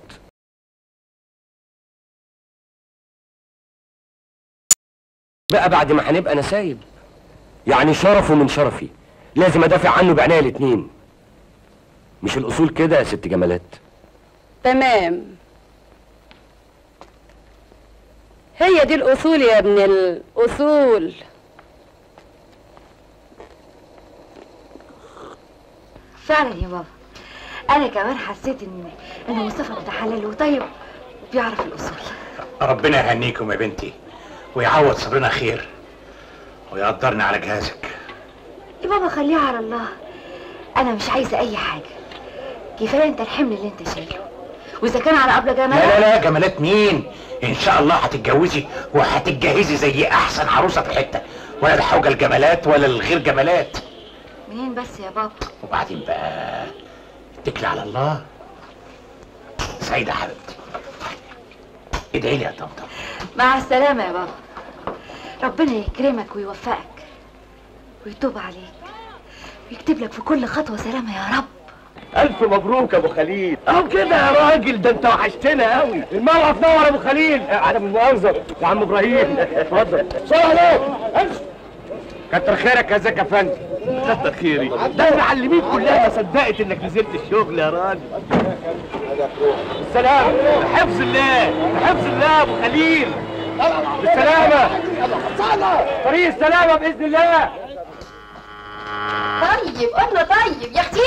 بقى بعد ما هنبقى نسايب يعني شرفه من شرفي لازم ادافع عنه بعناية الاتنين مش الاصول كده يا ست جمالات تمام هي دي الاصول يا ابن الاصول فعلا يا بابا انا كمان حسيت ان ان مصطفى ابن حلال وطيب وبيعرف الاصول ربنا يهنيكم يا بنتي ويعوض صبرنا خير ويقدرنا على جهازك يا بابا خليها على الله انا مش عايزه اي حاجه كفايه انت الحمل اللي انت شايله واذا كان على ابله جمال لا لا لا جمالات مين ان شاء الله هتتجوزي وهتتجهزي زي احسن عروسه في الحته ولا الحوجه الجمالات ولا الغير جمالات منين بس يا بابا وبعدين بقى اتكلي على الله سعيدة يا حبيبتي ادعي لي يا طمطم مع السلامة يا بابا ربنا يكرمك ويوفقك ويتوب عليك ويكتب لك في كل خطوة سلامة يا رب الف مبروك يا ابو خليل اهو كده يا راجل ده انت وحشتنا قوي الموقف نور يا ابو خليل عدم المؤاخذه يا عم ابراهيم اتفضل صلاه عليك امشي كتر خيرك يا زكي افندي كتر خيري ده المعلمين كلها ما صدقت انك نزلت الشغل يا راجل بالسلامة بحفظ الله بحفظ الله يا ابو خليل بالسلامة طريق السلامة بإذن الله طيب قلنا طيب يا اختي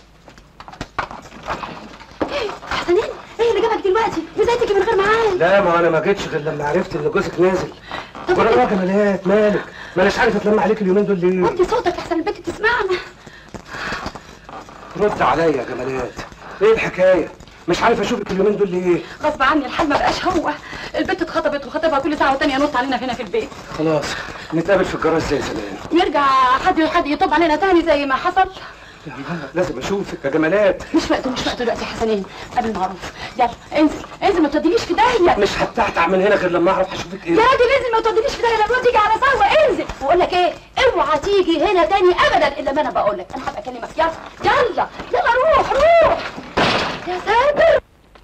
حسنين ايه اللي جابك دلوقتي ازاي تيجي من غير معايا لا ما انا ما جيتش غير لما عرفت ان جوزك نازل ولا يا جمالات مالك ما اناش عارف اتلم عليك اليومين دول ليه وطي صوتك احسن البنت تسمعنا رد عليا يا جمالات ايه الحكايه مش عارف اشوفك اليومين دول ليه غصب عني الحال ما بقاش هو البنت اتخطبت وخطيبها كل ساعه وتانيه ينط علينا هنا في البيت خلاص نتقابل في الجراج زي زمان يرجع حد حد يطب علينا تاني زي ما حصل لا، لازم اشوفك يا جمالات مش وقته مش وقته دلوقتي يا حسنين قبل معروف يلا انزل انزل ما تودينيش في داهيه مش هتعتع من هنا غير لما اعرف هشوفك ايه يا راجل انزل ما تودينيش في داهيه لما تيجي على سوا انزل واقول لك ايه اوعى تيجي هنا تاني ابدا الا ما انا بقول لك انا هبقى اكلمك يلا يلا يلا روح روح يا ساتر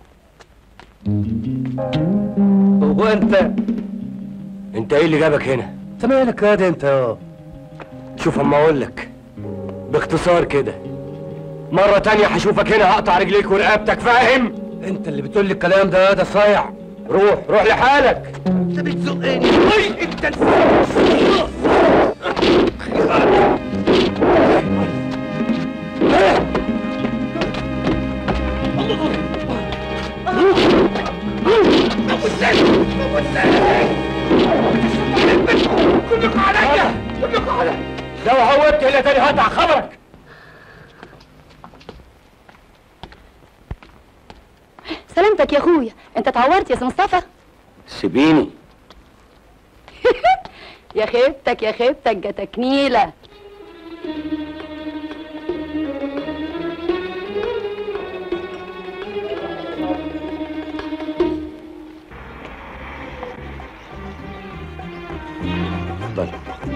هو انت انت ايه اللي جابك هنا انت مالك يا ده انت يا شوف اما اقول لك باختصار كده مرة تانية هشوفك هنا هقطع رجليك ورقبتك فاهم؟ انت اللي بتقول لي الكلام ده ده صايع روح روح لحالك انت بتزقني اي انت كلكم عليا كلكم عليا لو هودت الى تاني هقطع خبرك سلامتك يا اخويا انت اتعورت يا سي مصطفى سيبيني يا خيبتك يا خيبتك جاتك نيله اتفضل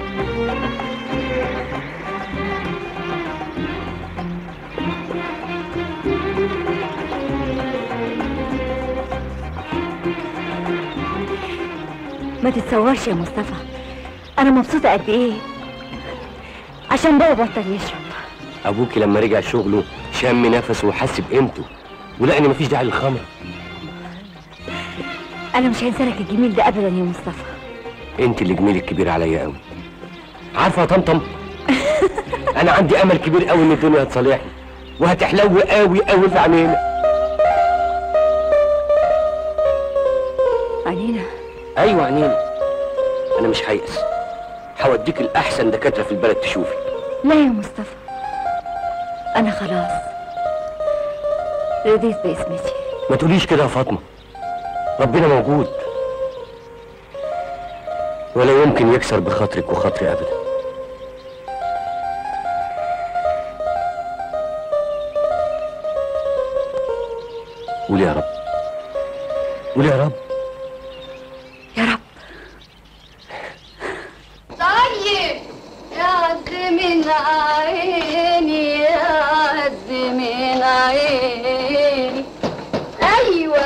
ما تتصورش يا مصطفى انا مبسوطه قد ايه عشان بابا بطل يشرب ابوكي لما رجع شغله شم نفسه وحس بقيمته ولقاني مفيش داعي للخمر انا مش هنسى لك الجميل ده ابدا يا مصطفى انت اللي جميلك كبير عليا قوي عارفه يا طمطم انا عندي امل كبير قوي ان الدنيا هتصالحني وهتحلو قوي قوي في عينينا عنينا ايوه عينينا انا مش هيأس هوديك الاحسن دكاتره في البلد تشوفي لا يا مصطفى انا خلاص رضيت باسمتي ما تقوليش كده يا فاطمه ربنا موجود ولا يمكن يكسر بخاطرك وخاطري ابدا قولي يا رب قولي يا رب طيب يا عز من عيني يا عز من عيني ايوه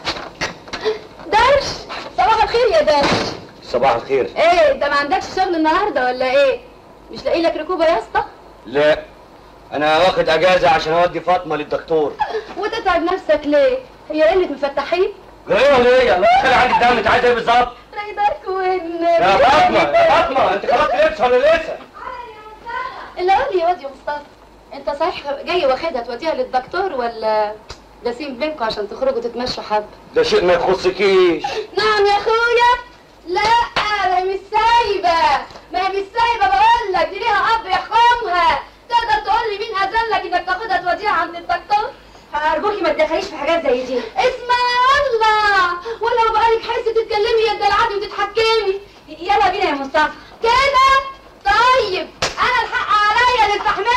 درش صباح الخير يا درش صباح الخير ايه انت ما عندكش شغل النهارده ولا ايه مش لاقي لك ركوبه يا اسطى لا انا واخد اجازه عشان اودي فاطمه للدكتور وتتعب نفسك ليه هي قله مفتحين ايه ولا ايه الله يخلي عندك دم انت عايز ايه بالظبط ريدك والنبي يا فاطمه يا فاطمه انت خلاص لبس ولا لسه اللي قول لي يا واد يا مصطفى انت صحيح جاي واخدها توديها للدكتور ولا جاسين بينكم عشان تخرجوا تتمشوا حب ده شيء ما يخصكيش نعم يا اخويا لا ما هي مش سايبه ما هي مش سايبه بقول لك دي ليها اب يحكمها تقدر تقول لي مين اذن لك انك تاخدها توديها عند الدكتور ارجوكي ما تدخليش في حاجات زي دي اسمع الله ولو بقالك حس تتكلمي يا العادي وتتحكمي يلا بينا يا مصطفى كده طيب انا الحق عليا للفحمية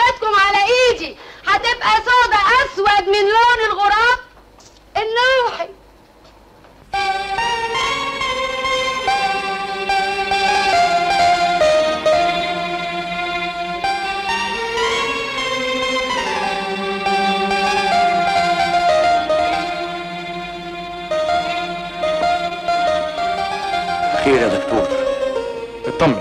حكايتكم على ايدي هتبقى سودة اسود من لون الغراب النوحي خير يا دكتور اطمن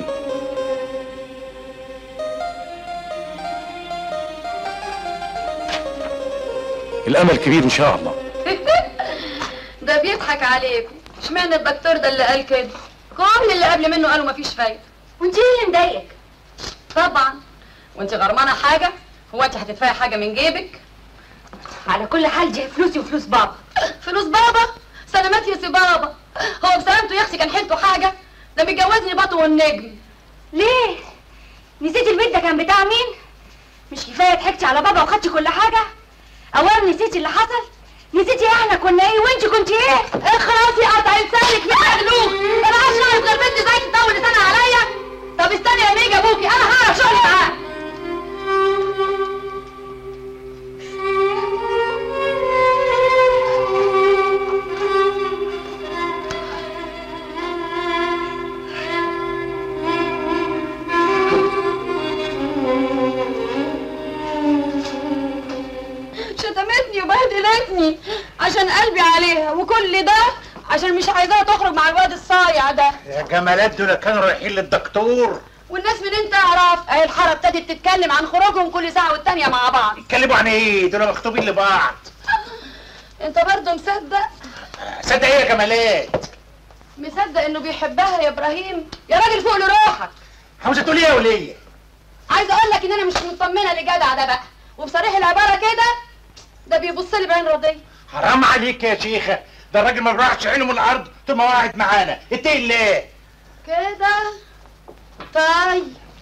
الامل كبير ان شاء الله ده بيضحك عليكم اشمعنى الدكتور ده اللي قال كده كل اللي قبل منه قالوا مفيش فايده وانت ايه اللي مضايقك طبعا وانت غرمانه حاجه هو انت هتدفعي حاجه من جيبك على كل حال دي فلوسي وفلوس بابا فلوس بابا سلامات يا سي بابا هو بسلامته يا اختي كان حيلته حاجه ده متجوزني بطو والنجم ليه؟ نسيتي البيت ده كان بتاع مين؟ مش كفايه ضحكتي على بابا وخدتي كل حاجه؟ اولا نسيتي اللي حصل؟ نسيتي احنا كنا ايه وانت كنت ايه؟ اخرسي قطع لسانك يا مقلوب انا عايز اعرف غير بنت ازاي تطول لسانها عليا طب استني يا ميجا ابوكي انا هعرف شغلي معاه شتمتني وبهدلتني عشان قلبي عليها وكل ده عشان مش عايزاها تخرج مع الواد الصايع ده يا جمالات دول كانوا رايحين للدكتور والناس منين تعرف اهي الحاره ابتدت تتكلم عن خروجهم كل ساعه والتانيه مع بعض اتكلموا عن ايه دول مخطوبين لبعض انت برضه مصدق صدق ايه يا جمالات مصدق انه بيحبها يا ابراهيم يا راجل فوق لروحك عاوزه تقول ايه يا وليه عايزه اقول لك ان انا مش مطمنه لجدع ده بقى وبصريح العباره كده ده بيبص لي بعين رضيه حرام عليك يا شيخه ده الراجل ما بيروحش عينه من الارض طول ما هو قاعد معانا اتقي الله كده طيب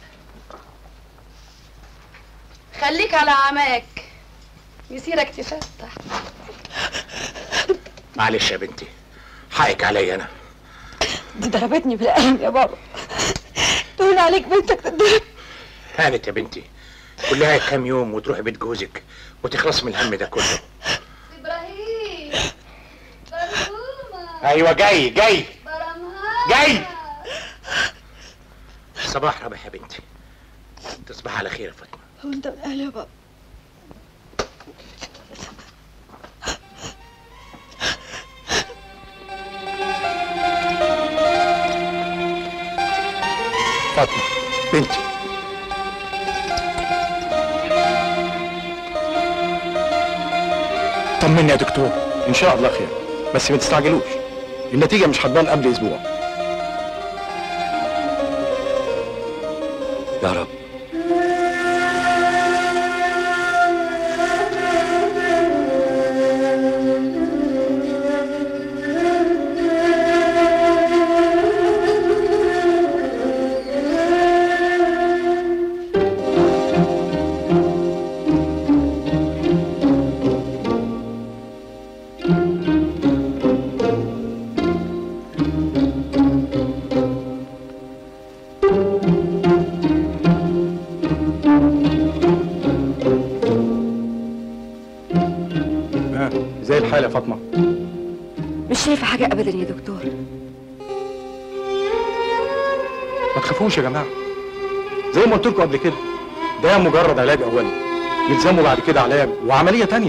خليك على عماك يسيرك تفتح معلش يا بنتي حقك عليا انا دي ضربتني بالقلم يا بابا تقول عليك بنتك تضرب هانت يا بنتي كلها كام يوم وتروحي بيت جوزك وتخلص من الهم ده كله ابراهيم ايوه جاي جاي جاي صباح ربح يا بنتي تصبح على خير يا فاطمه هو انت من اهلي يا بابا فاطمه بنتي طمني يا دكتور ان شاء الله خير بس ما تستعجلوش النتيجه مش هتبان قبل اسبوع يا رب ها زي الحال يا فاطمه مش شايفه حاجه ابدا يا دكتور ما تخافوش يا جماعه زي ما قلت لكم قبل كده ده مجرد علاج اولي يلزمه بعد كده علاج وعمليه تانية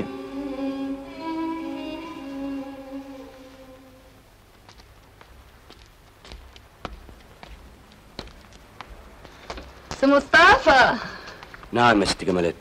سي مصطفى نعم يا ست جمالات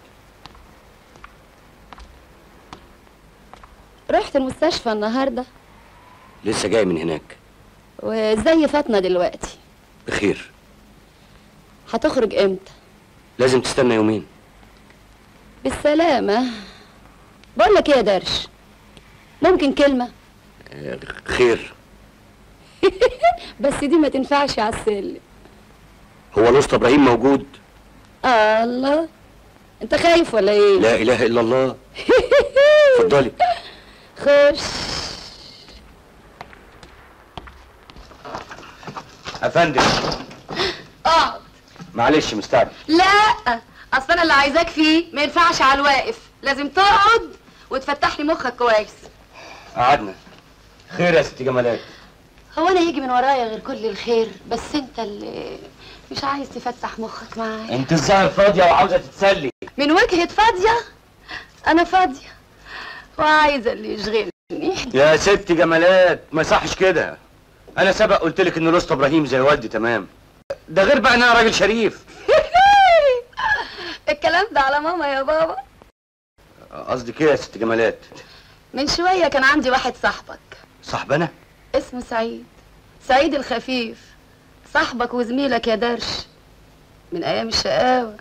رحت المستشفى النهارده لسه جاي من هناك وازاي فاطمه دلوقتي بخير هتخرج امتى لازم تستنى يومين بالسلامه بقول لك ايه يا درش ممكن كلمه آه، خير بس دي ما تنفعش على السلم هو الاسطى ابراهيم موجود آه الله انت خايف ولا ايه لا اله الا الله اتفضلي خش افندم اقعد معلش مستعجل لا اصل انا اللي عايزاك فيه ما ينفعش على الواقف لازم تقعد وتفتح لي مخك كويس قعدنا خير يا ست جمالات هو انا يجي من ورايا غير كل الخير بس انت اللي مش عايز تفتح مخك معايا انت الظاهر فاضيه وعاوزه تتسلي من وجهة فاضية انا فاضية وعايزة اللي يشغلني يا ست جمالات ما يصحش كده انا سبق قلت لك ان الاسطى ابراهيم زي والدي تمام ده غير بقى ان انا راجل شريف الكلام ده على ماما يا بابا قصدي كده يا ست جمالات من شوية كان عندي واحد صاحبك صاحبنا اسمه سعيد سعيد الخفيف صاحبك وزميلك يا درش من ايام الشقاوة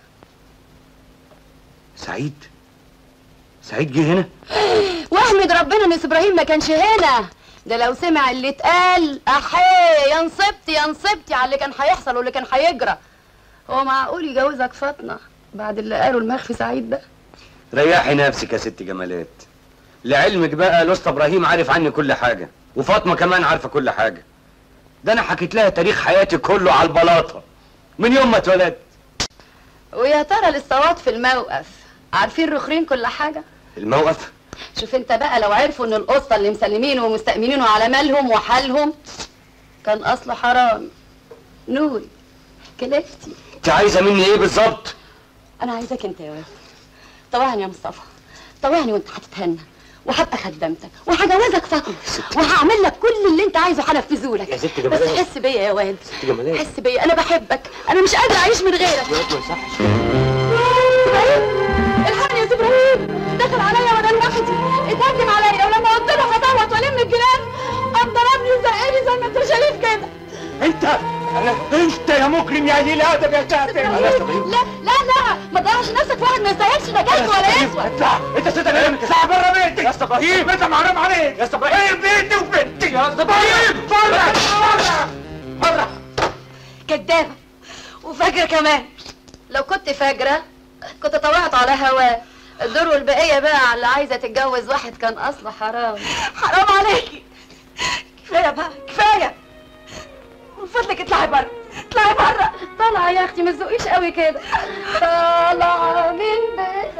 سعيد سعيد جه هنا واحمد ربنا ان ابراهيم ما كانش هنا ده لو سمع اللي اتقال احيه يا نصبتي يا نصبتي على اللي كان هيحصل واللي كان هيجرى هو معقول يجوزك فاطمه بعد اللي قاله المخفي سعيد ده ريحي نفسك يا ست جمالات لعلمك بقى الاسطى ابراهيم عارف عني كل حاجه وفاطمه كمان عارفه كل حاجه ده انا حكيت لها تاريخ حياتي كله على البلاطه من يوم ما اتولدت ويا ترى للصوات في الموقف عارفين رخرين كل حاجه الموقف شوف انت بقى لو عرفوا ان القصه اللي مسلمينه ومستأمنينه على مالهم وحالهم كان اصله حرام نوري كلفتي انت عايزه مني ايه بالظبط انا عايزاك انت يا ولد طوعني يا مصطفى طوعني وانت هتتهنى وهبقى خدامتك وهجوزك فاطمه وهعمل لك كل اللي انت عايزه هنفذه لك يا ست بس جمالات. حس بيا يا واد ست جمالات حس بيا انا بحبك انا مش قادره اعيش من غيرك ما يصحش ابراهيم الحقني يا سي ابراهيم دخل عليا وانا لوحدي اتهجم عليا ولما قلت له هصوت والم الجيران قام ضربني وزقني زي ما انت شايف كده انت انا انت يا مجرم يا قليل ادب يا ساتر لا لا لا ما تضيعش نفسك في واحد ما يستاهلش ده كلب ولا اسود اطلع انت ست انت اطلع بره بيتي يا اسطى ابراهيم انت محرم عليك يا اسطى ابراهيم بيتي وبنتي يا اسطى ابراهيم بره بره بره كدابه وفاجره كمان لو كنت فاجره كنت طوعت على هواه الدور والبقيه بقى على اللي عايزه تتجوز واحد كان اصله حرام حرام عليكي كفايه بقى كفايه من فضلك اطلعي بره اطلعي بره طالعه يا اختي ما تزقيش قوي كده طالعه من بيت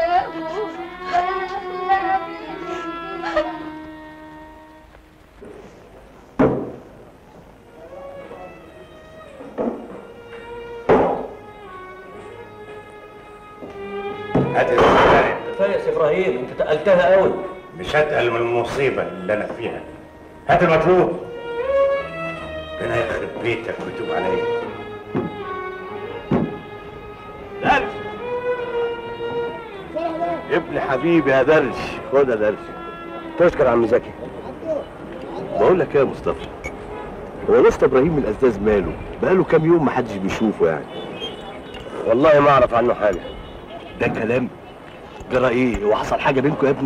هات السكاية. كفايه يا سي ابراهيم انت تقلتها قوي مش هتقل من المصيبة اللي أنا فيها هات المطلوب ربنا يخرب بيتك ويتوب عليا درش ابن حبيبي يا درش خد يا درش تشكر يا عم زكي بقول لك ايه يا مصطفى هو الاسطى ابراهيم الازاز ماله بقاله كام يوم محدش بيشوفه يعني والله ما اعرف عنه حاجه ده كلام جرى ايه هو حصل حاجه بينكم يا ابني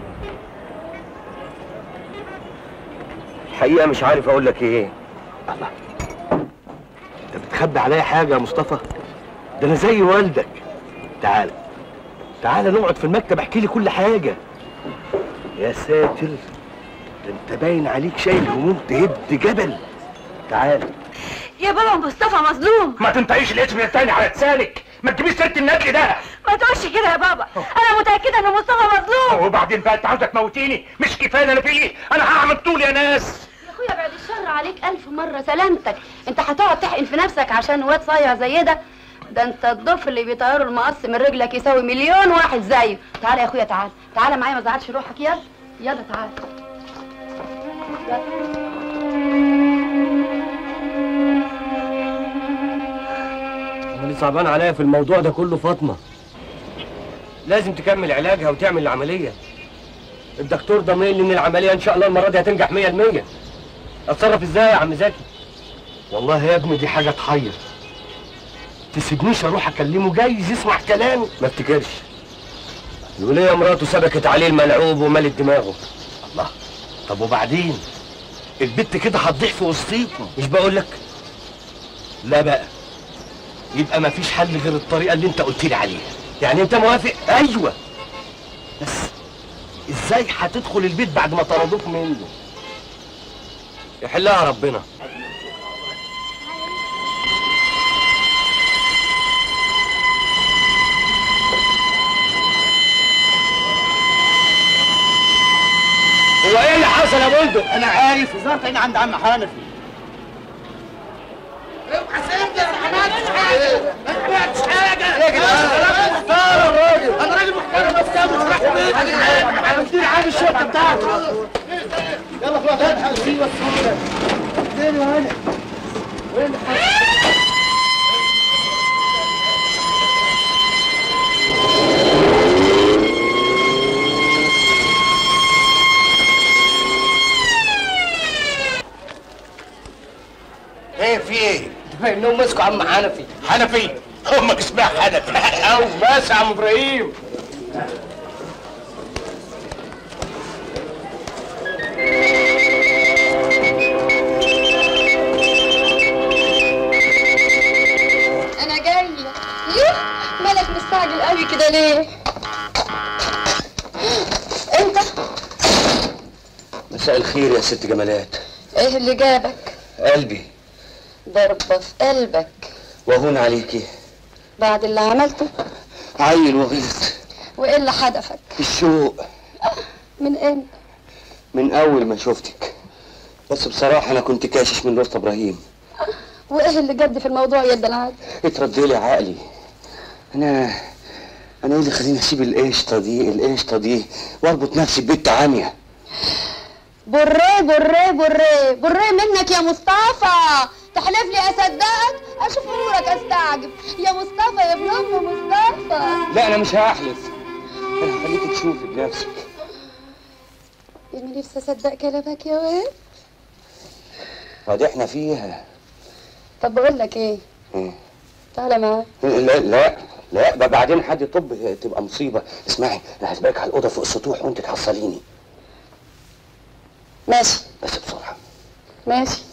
الحقيقه مش عارف اقول لك ايه الله انت بتخبي عليا حاجه يا مصطفى ده انا زي والدك تعال تعال نقعد في المكتب احكي لي كل حاجه يا ساتر ده انت باين عليك شايل هموم تهد جبل تعال يا بابا مصطفى مظلوم ما تنطقيش الاسم التاني على لسانك ما تجيبيش سيره النقل ده ما تقولش كده يا بابا انا متاكده ان مصطفى مظلوم وبعدين بقى انت عاوزه تموتيني مش كفايه اللي انا فيه انا هعمل طول يا ناس يا اخويا بعد الشر عليك الف مره سلامتك انت هتقعد تحقن في نفسك عشان واد صايع زي ده ده انت الضف اللي بيطيروا المقص من رجلك يساوي مليون واحد زيه تعال يا اخويا تعال تعال معايا ما تزعلش روحك يلا يلا تعال انا اللي صعبان عليا في الموضوع ده كله فاطمه لازم تكمل علاجها وتعمل العمليه الدكتور ضامن لي ان العمليه ان شاء الله المره دي هتنجح 100% اتصرف ازاي يا عم زكي والله يا ابني دي حاجه تحير تسيبنيش اروح اكلمه جايز يسمع كلامي ما افتكرش الولية مراته سبكت عليه الملعوب وملت دماغه الله طب وبعدين البت كده هتضيع في وسطيكم مش بقول لك لا بقى يبقى مفيش حل غير الطريقه اللي انت قلت لي عليها يعني انت موافق ايوه بس ازاي هتدخل البيت بعد ما طردوك منه يحلها ربنا حصل يا بولدو انا عارف وزاره عين عند عم حنفي اوعى سيبني انا ما عملتش حاجه ما عملتش حاجه يا جدعان انا راجل محترم راجل انا راجل محترم بس يا مش راح انا مدير عام الشرطه بتاعتي يلا خلاص هات فيه بس فين وين وين ايه في ايه؟ انهم مسكوا عم حنفي حنفي امك اسمها حنفي او بس يا عم ابراهيم انا جايه ليه مالك مستعجل قوي كده ليه انت مساء الخير يا ست جمالات ايه اللي جابك قلبي ضربه في قلبك وهون عليكي بعد اللي عملته عيل وغلط وايه اللي حدفك الشوق من امتى من اول ما شفتك بس بصراحة أنا كنت كاشش من رفت إبراهيم وايه اللي جد في الموضوع يا العادي اترد لي عقلي أنا أنا إيه اللي خليني أسيب القشطة دي القشطة دي وأربط نفسي ببنت عامية بري بري بري بري منك يا مصطفى تحلف لي اصدقك اشوف امورك استعجب يا مصطفى يا ابن ام مصطفى لا أنا مش هحلف أنا هخليك تشوفي بنفسك يا ما نفسي اصدق كلامك يا واد بعد إحنا فيها طب بقول لك ايه إيه؟ تعالى معايا لا لا لا بقى بعدين حد يطب تبقى مصيبة اسمعي أنا هسبقك على الأوضة فوق السطوح وأنت تحصليني ماشي بس بسرعة ماشي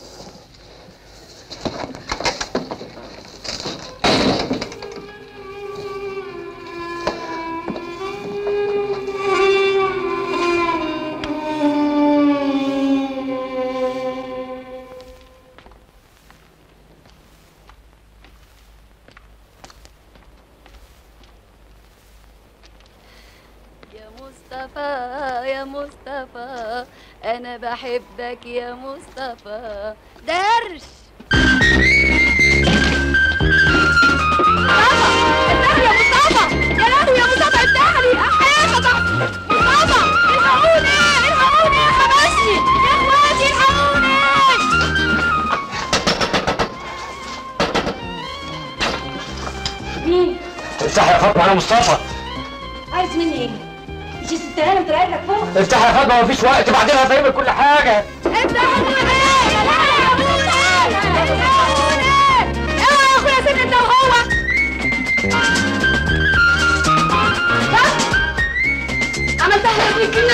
يا مصطفى يا مصطفى انا بحبك يا مصطفى درش يا مصطفى يا لهوي يا مصطفى افتحلي احيانا مصطفى الحقوني الحقوني حبسني يا اخواتي الحقوني مين؟ افتحي يا فاطمه انا مصطفى عايز مني ايه؟ مش الستانة طلعت لك فوق افتحي يا فاطمه مفيش وقت بعدين هفهمك كل حاجه اخويا سيدنا انت وهو عملتها لك يمكن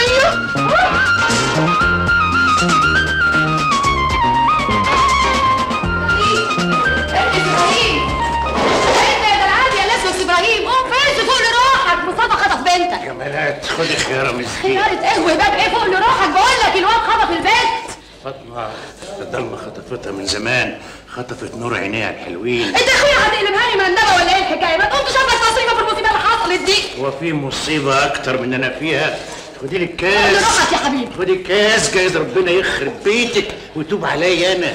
ابراهيم قوم فين فوق لروحك مصطفى خطف بنتك جمالات خدي خيارة مسكين خيارة ايه وهباب ايه فوق لروحك بقول لك الواد خطف البنت فاطمة الضلمة خطفتها من زمان خطفت نور عينيها الحلوين انت يا اخويا هتقلبها لي مندبه ولا ايه الحكايه ما تقوم تشوف لك تصريفه في المصيبه اللي حصلت دي وفي مصيبة أكتر من أنا فيها خدي لي الكاس لروحك يا حبيبي خدي الكاس جايز ربنا يخرب بيتك ويتوب عليا أنا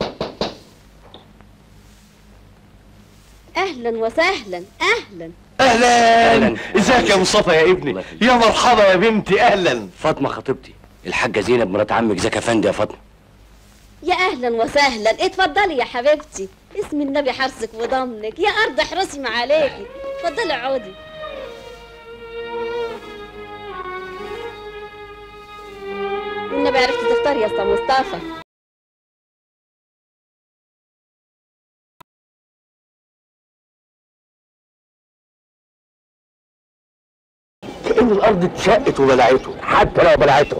اهلا وسهلا اهلا اهلا ازيك يا مصطفى يا ابني يا مرحبا يا بنتي اهلا فاطمة خطيبتي الحاجة زينب مرات عمك زكي افندي يا فاطمة يا اهلا وسهلا اتفضلي يا حبيبتي اسم النبي حرسك وضمنك يا ارض احرسي ما عليكي اتفضلي اقعدي والنبي عرفتي تختاري يا اسطى مصطفى كأن الأرض اتشقت وبلعته حتى لو بلعتهم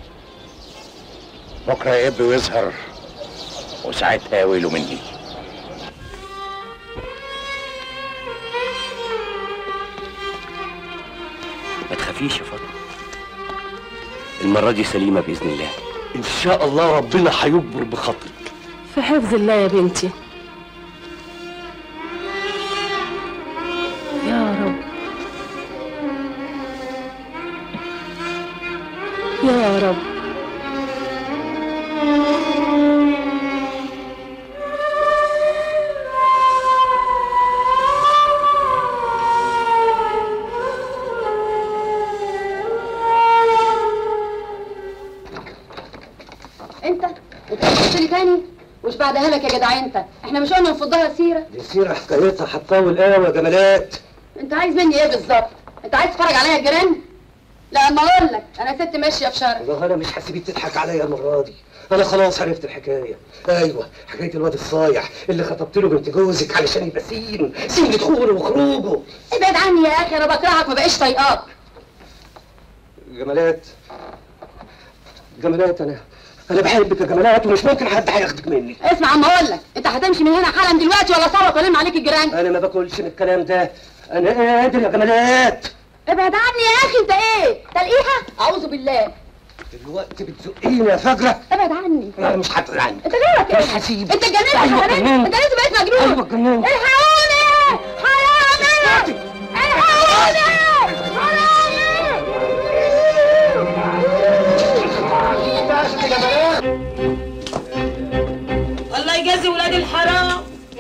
بكرة يقب ويظهر وساعتها ويله مني ما تخافيش يا فاطمة المرة دي سليمة بإذن الله إن شاء الله ربنا هيكبر بخاطرك في حفظ الله يا بنتي يا رب يا رب انت انت بتبص لي تاني وش بعدها لك يا جدع انت احنا مش قلنا نفضها سيره دي سيرة حكايتها هتطول قوي يا جمالات انت عايز مني ايه بالظبط انت عايز تتفرج عليا الجيران لا اما اقول لك انا ست ماشيه في شرع والله انا مش هسيبك تضحك عليا المرة دي انا خلاص عرفت الحكاية ايوه حكاية الواد الصايع اللي خطبت له بنت جوزك علشان يبقى سين سين دخوله وخروجه ابعد عني يا اخي انا بكرهك ما بقيش طايقاك جمالات جمالات انا انا بحبك يا جمالات ومش ممكن حد هياخدك مني اسمع اما اقول لك انت هتمشي من هنا حالا دلوقتي ولا صوت والم عليك الجيران انا ما باكلش من الكلام ده انا قادر يا جمالات ابعد عني يا اخي انت ايه تلقيها اعوذ بالله دلوقتي بتزقيني يا فجرة ابعد عني لا مش هبعد عنك انت جايبك ايه مش هسيبك انت اتجننت يا أيوة حبيبي اتجننت. انت لسه بقيت مجنون ايوه اتجننت الحقوني حرامي الحقوني الله يجازي ولاد الحرام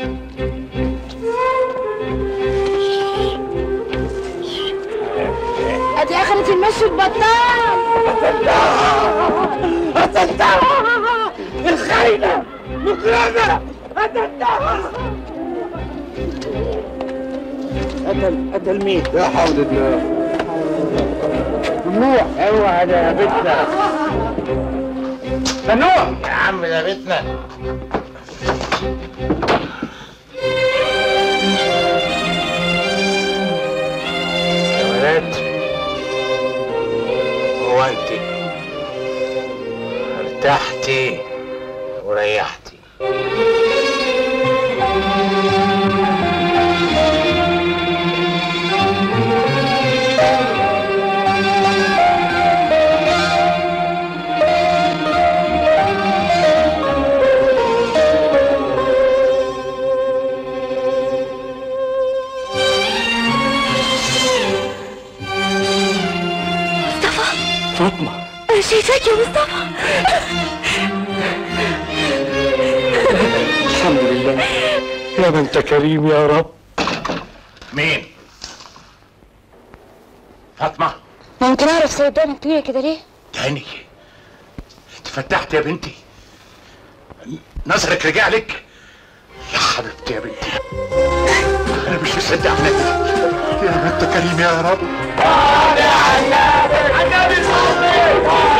ادي اخرة المشي البطال الخاينة مكرمة قتل قتل مين؟ لا حول الله ممنوع اوعى ده يا بيتنا ممنوع يا عم ده بيتنا جمالات هو انت ارتحتي وريحتي فاطمة انا شايفاك يا مصطفى الحمد لله يا ما انت كريم يا رب مين فاطمة ممكن اعرف سيدانك كبيرة كده ليه؟ تاني انت فتحت يا بنتي نظرك رجع لك يا حبيبتي يا بنتي انا مش مصدق عليك يا ما انت كريم يا رب النبي صلي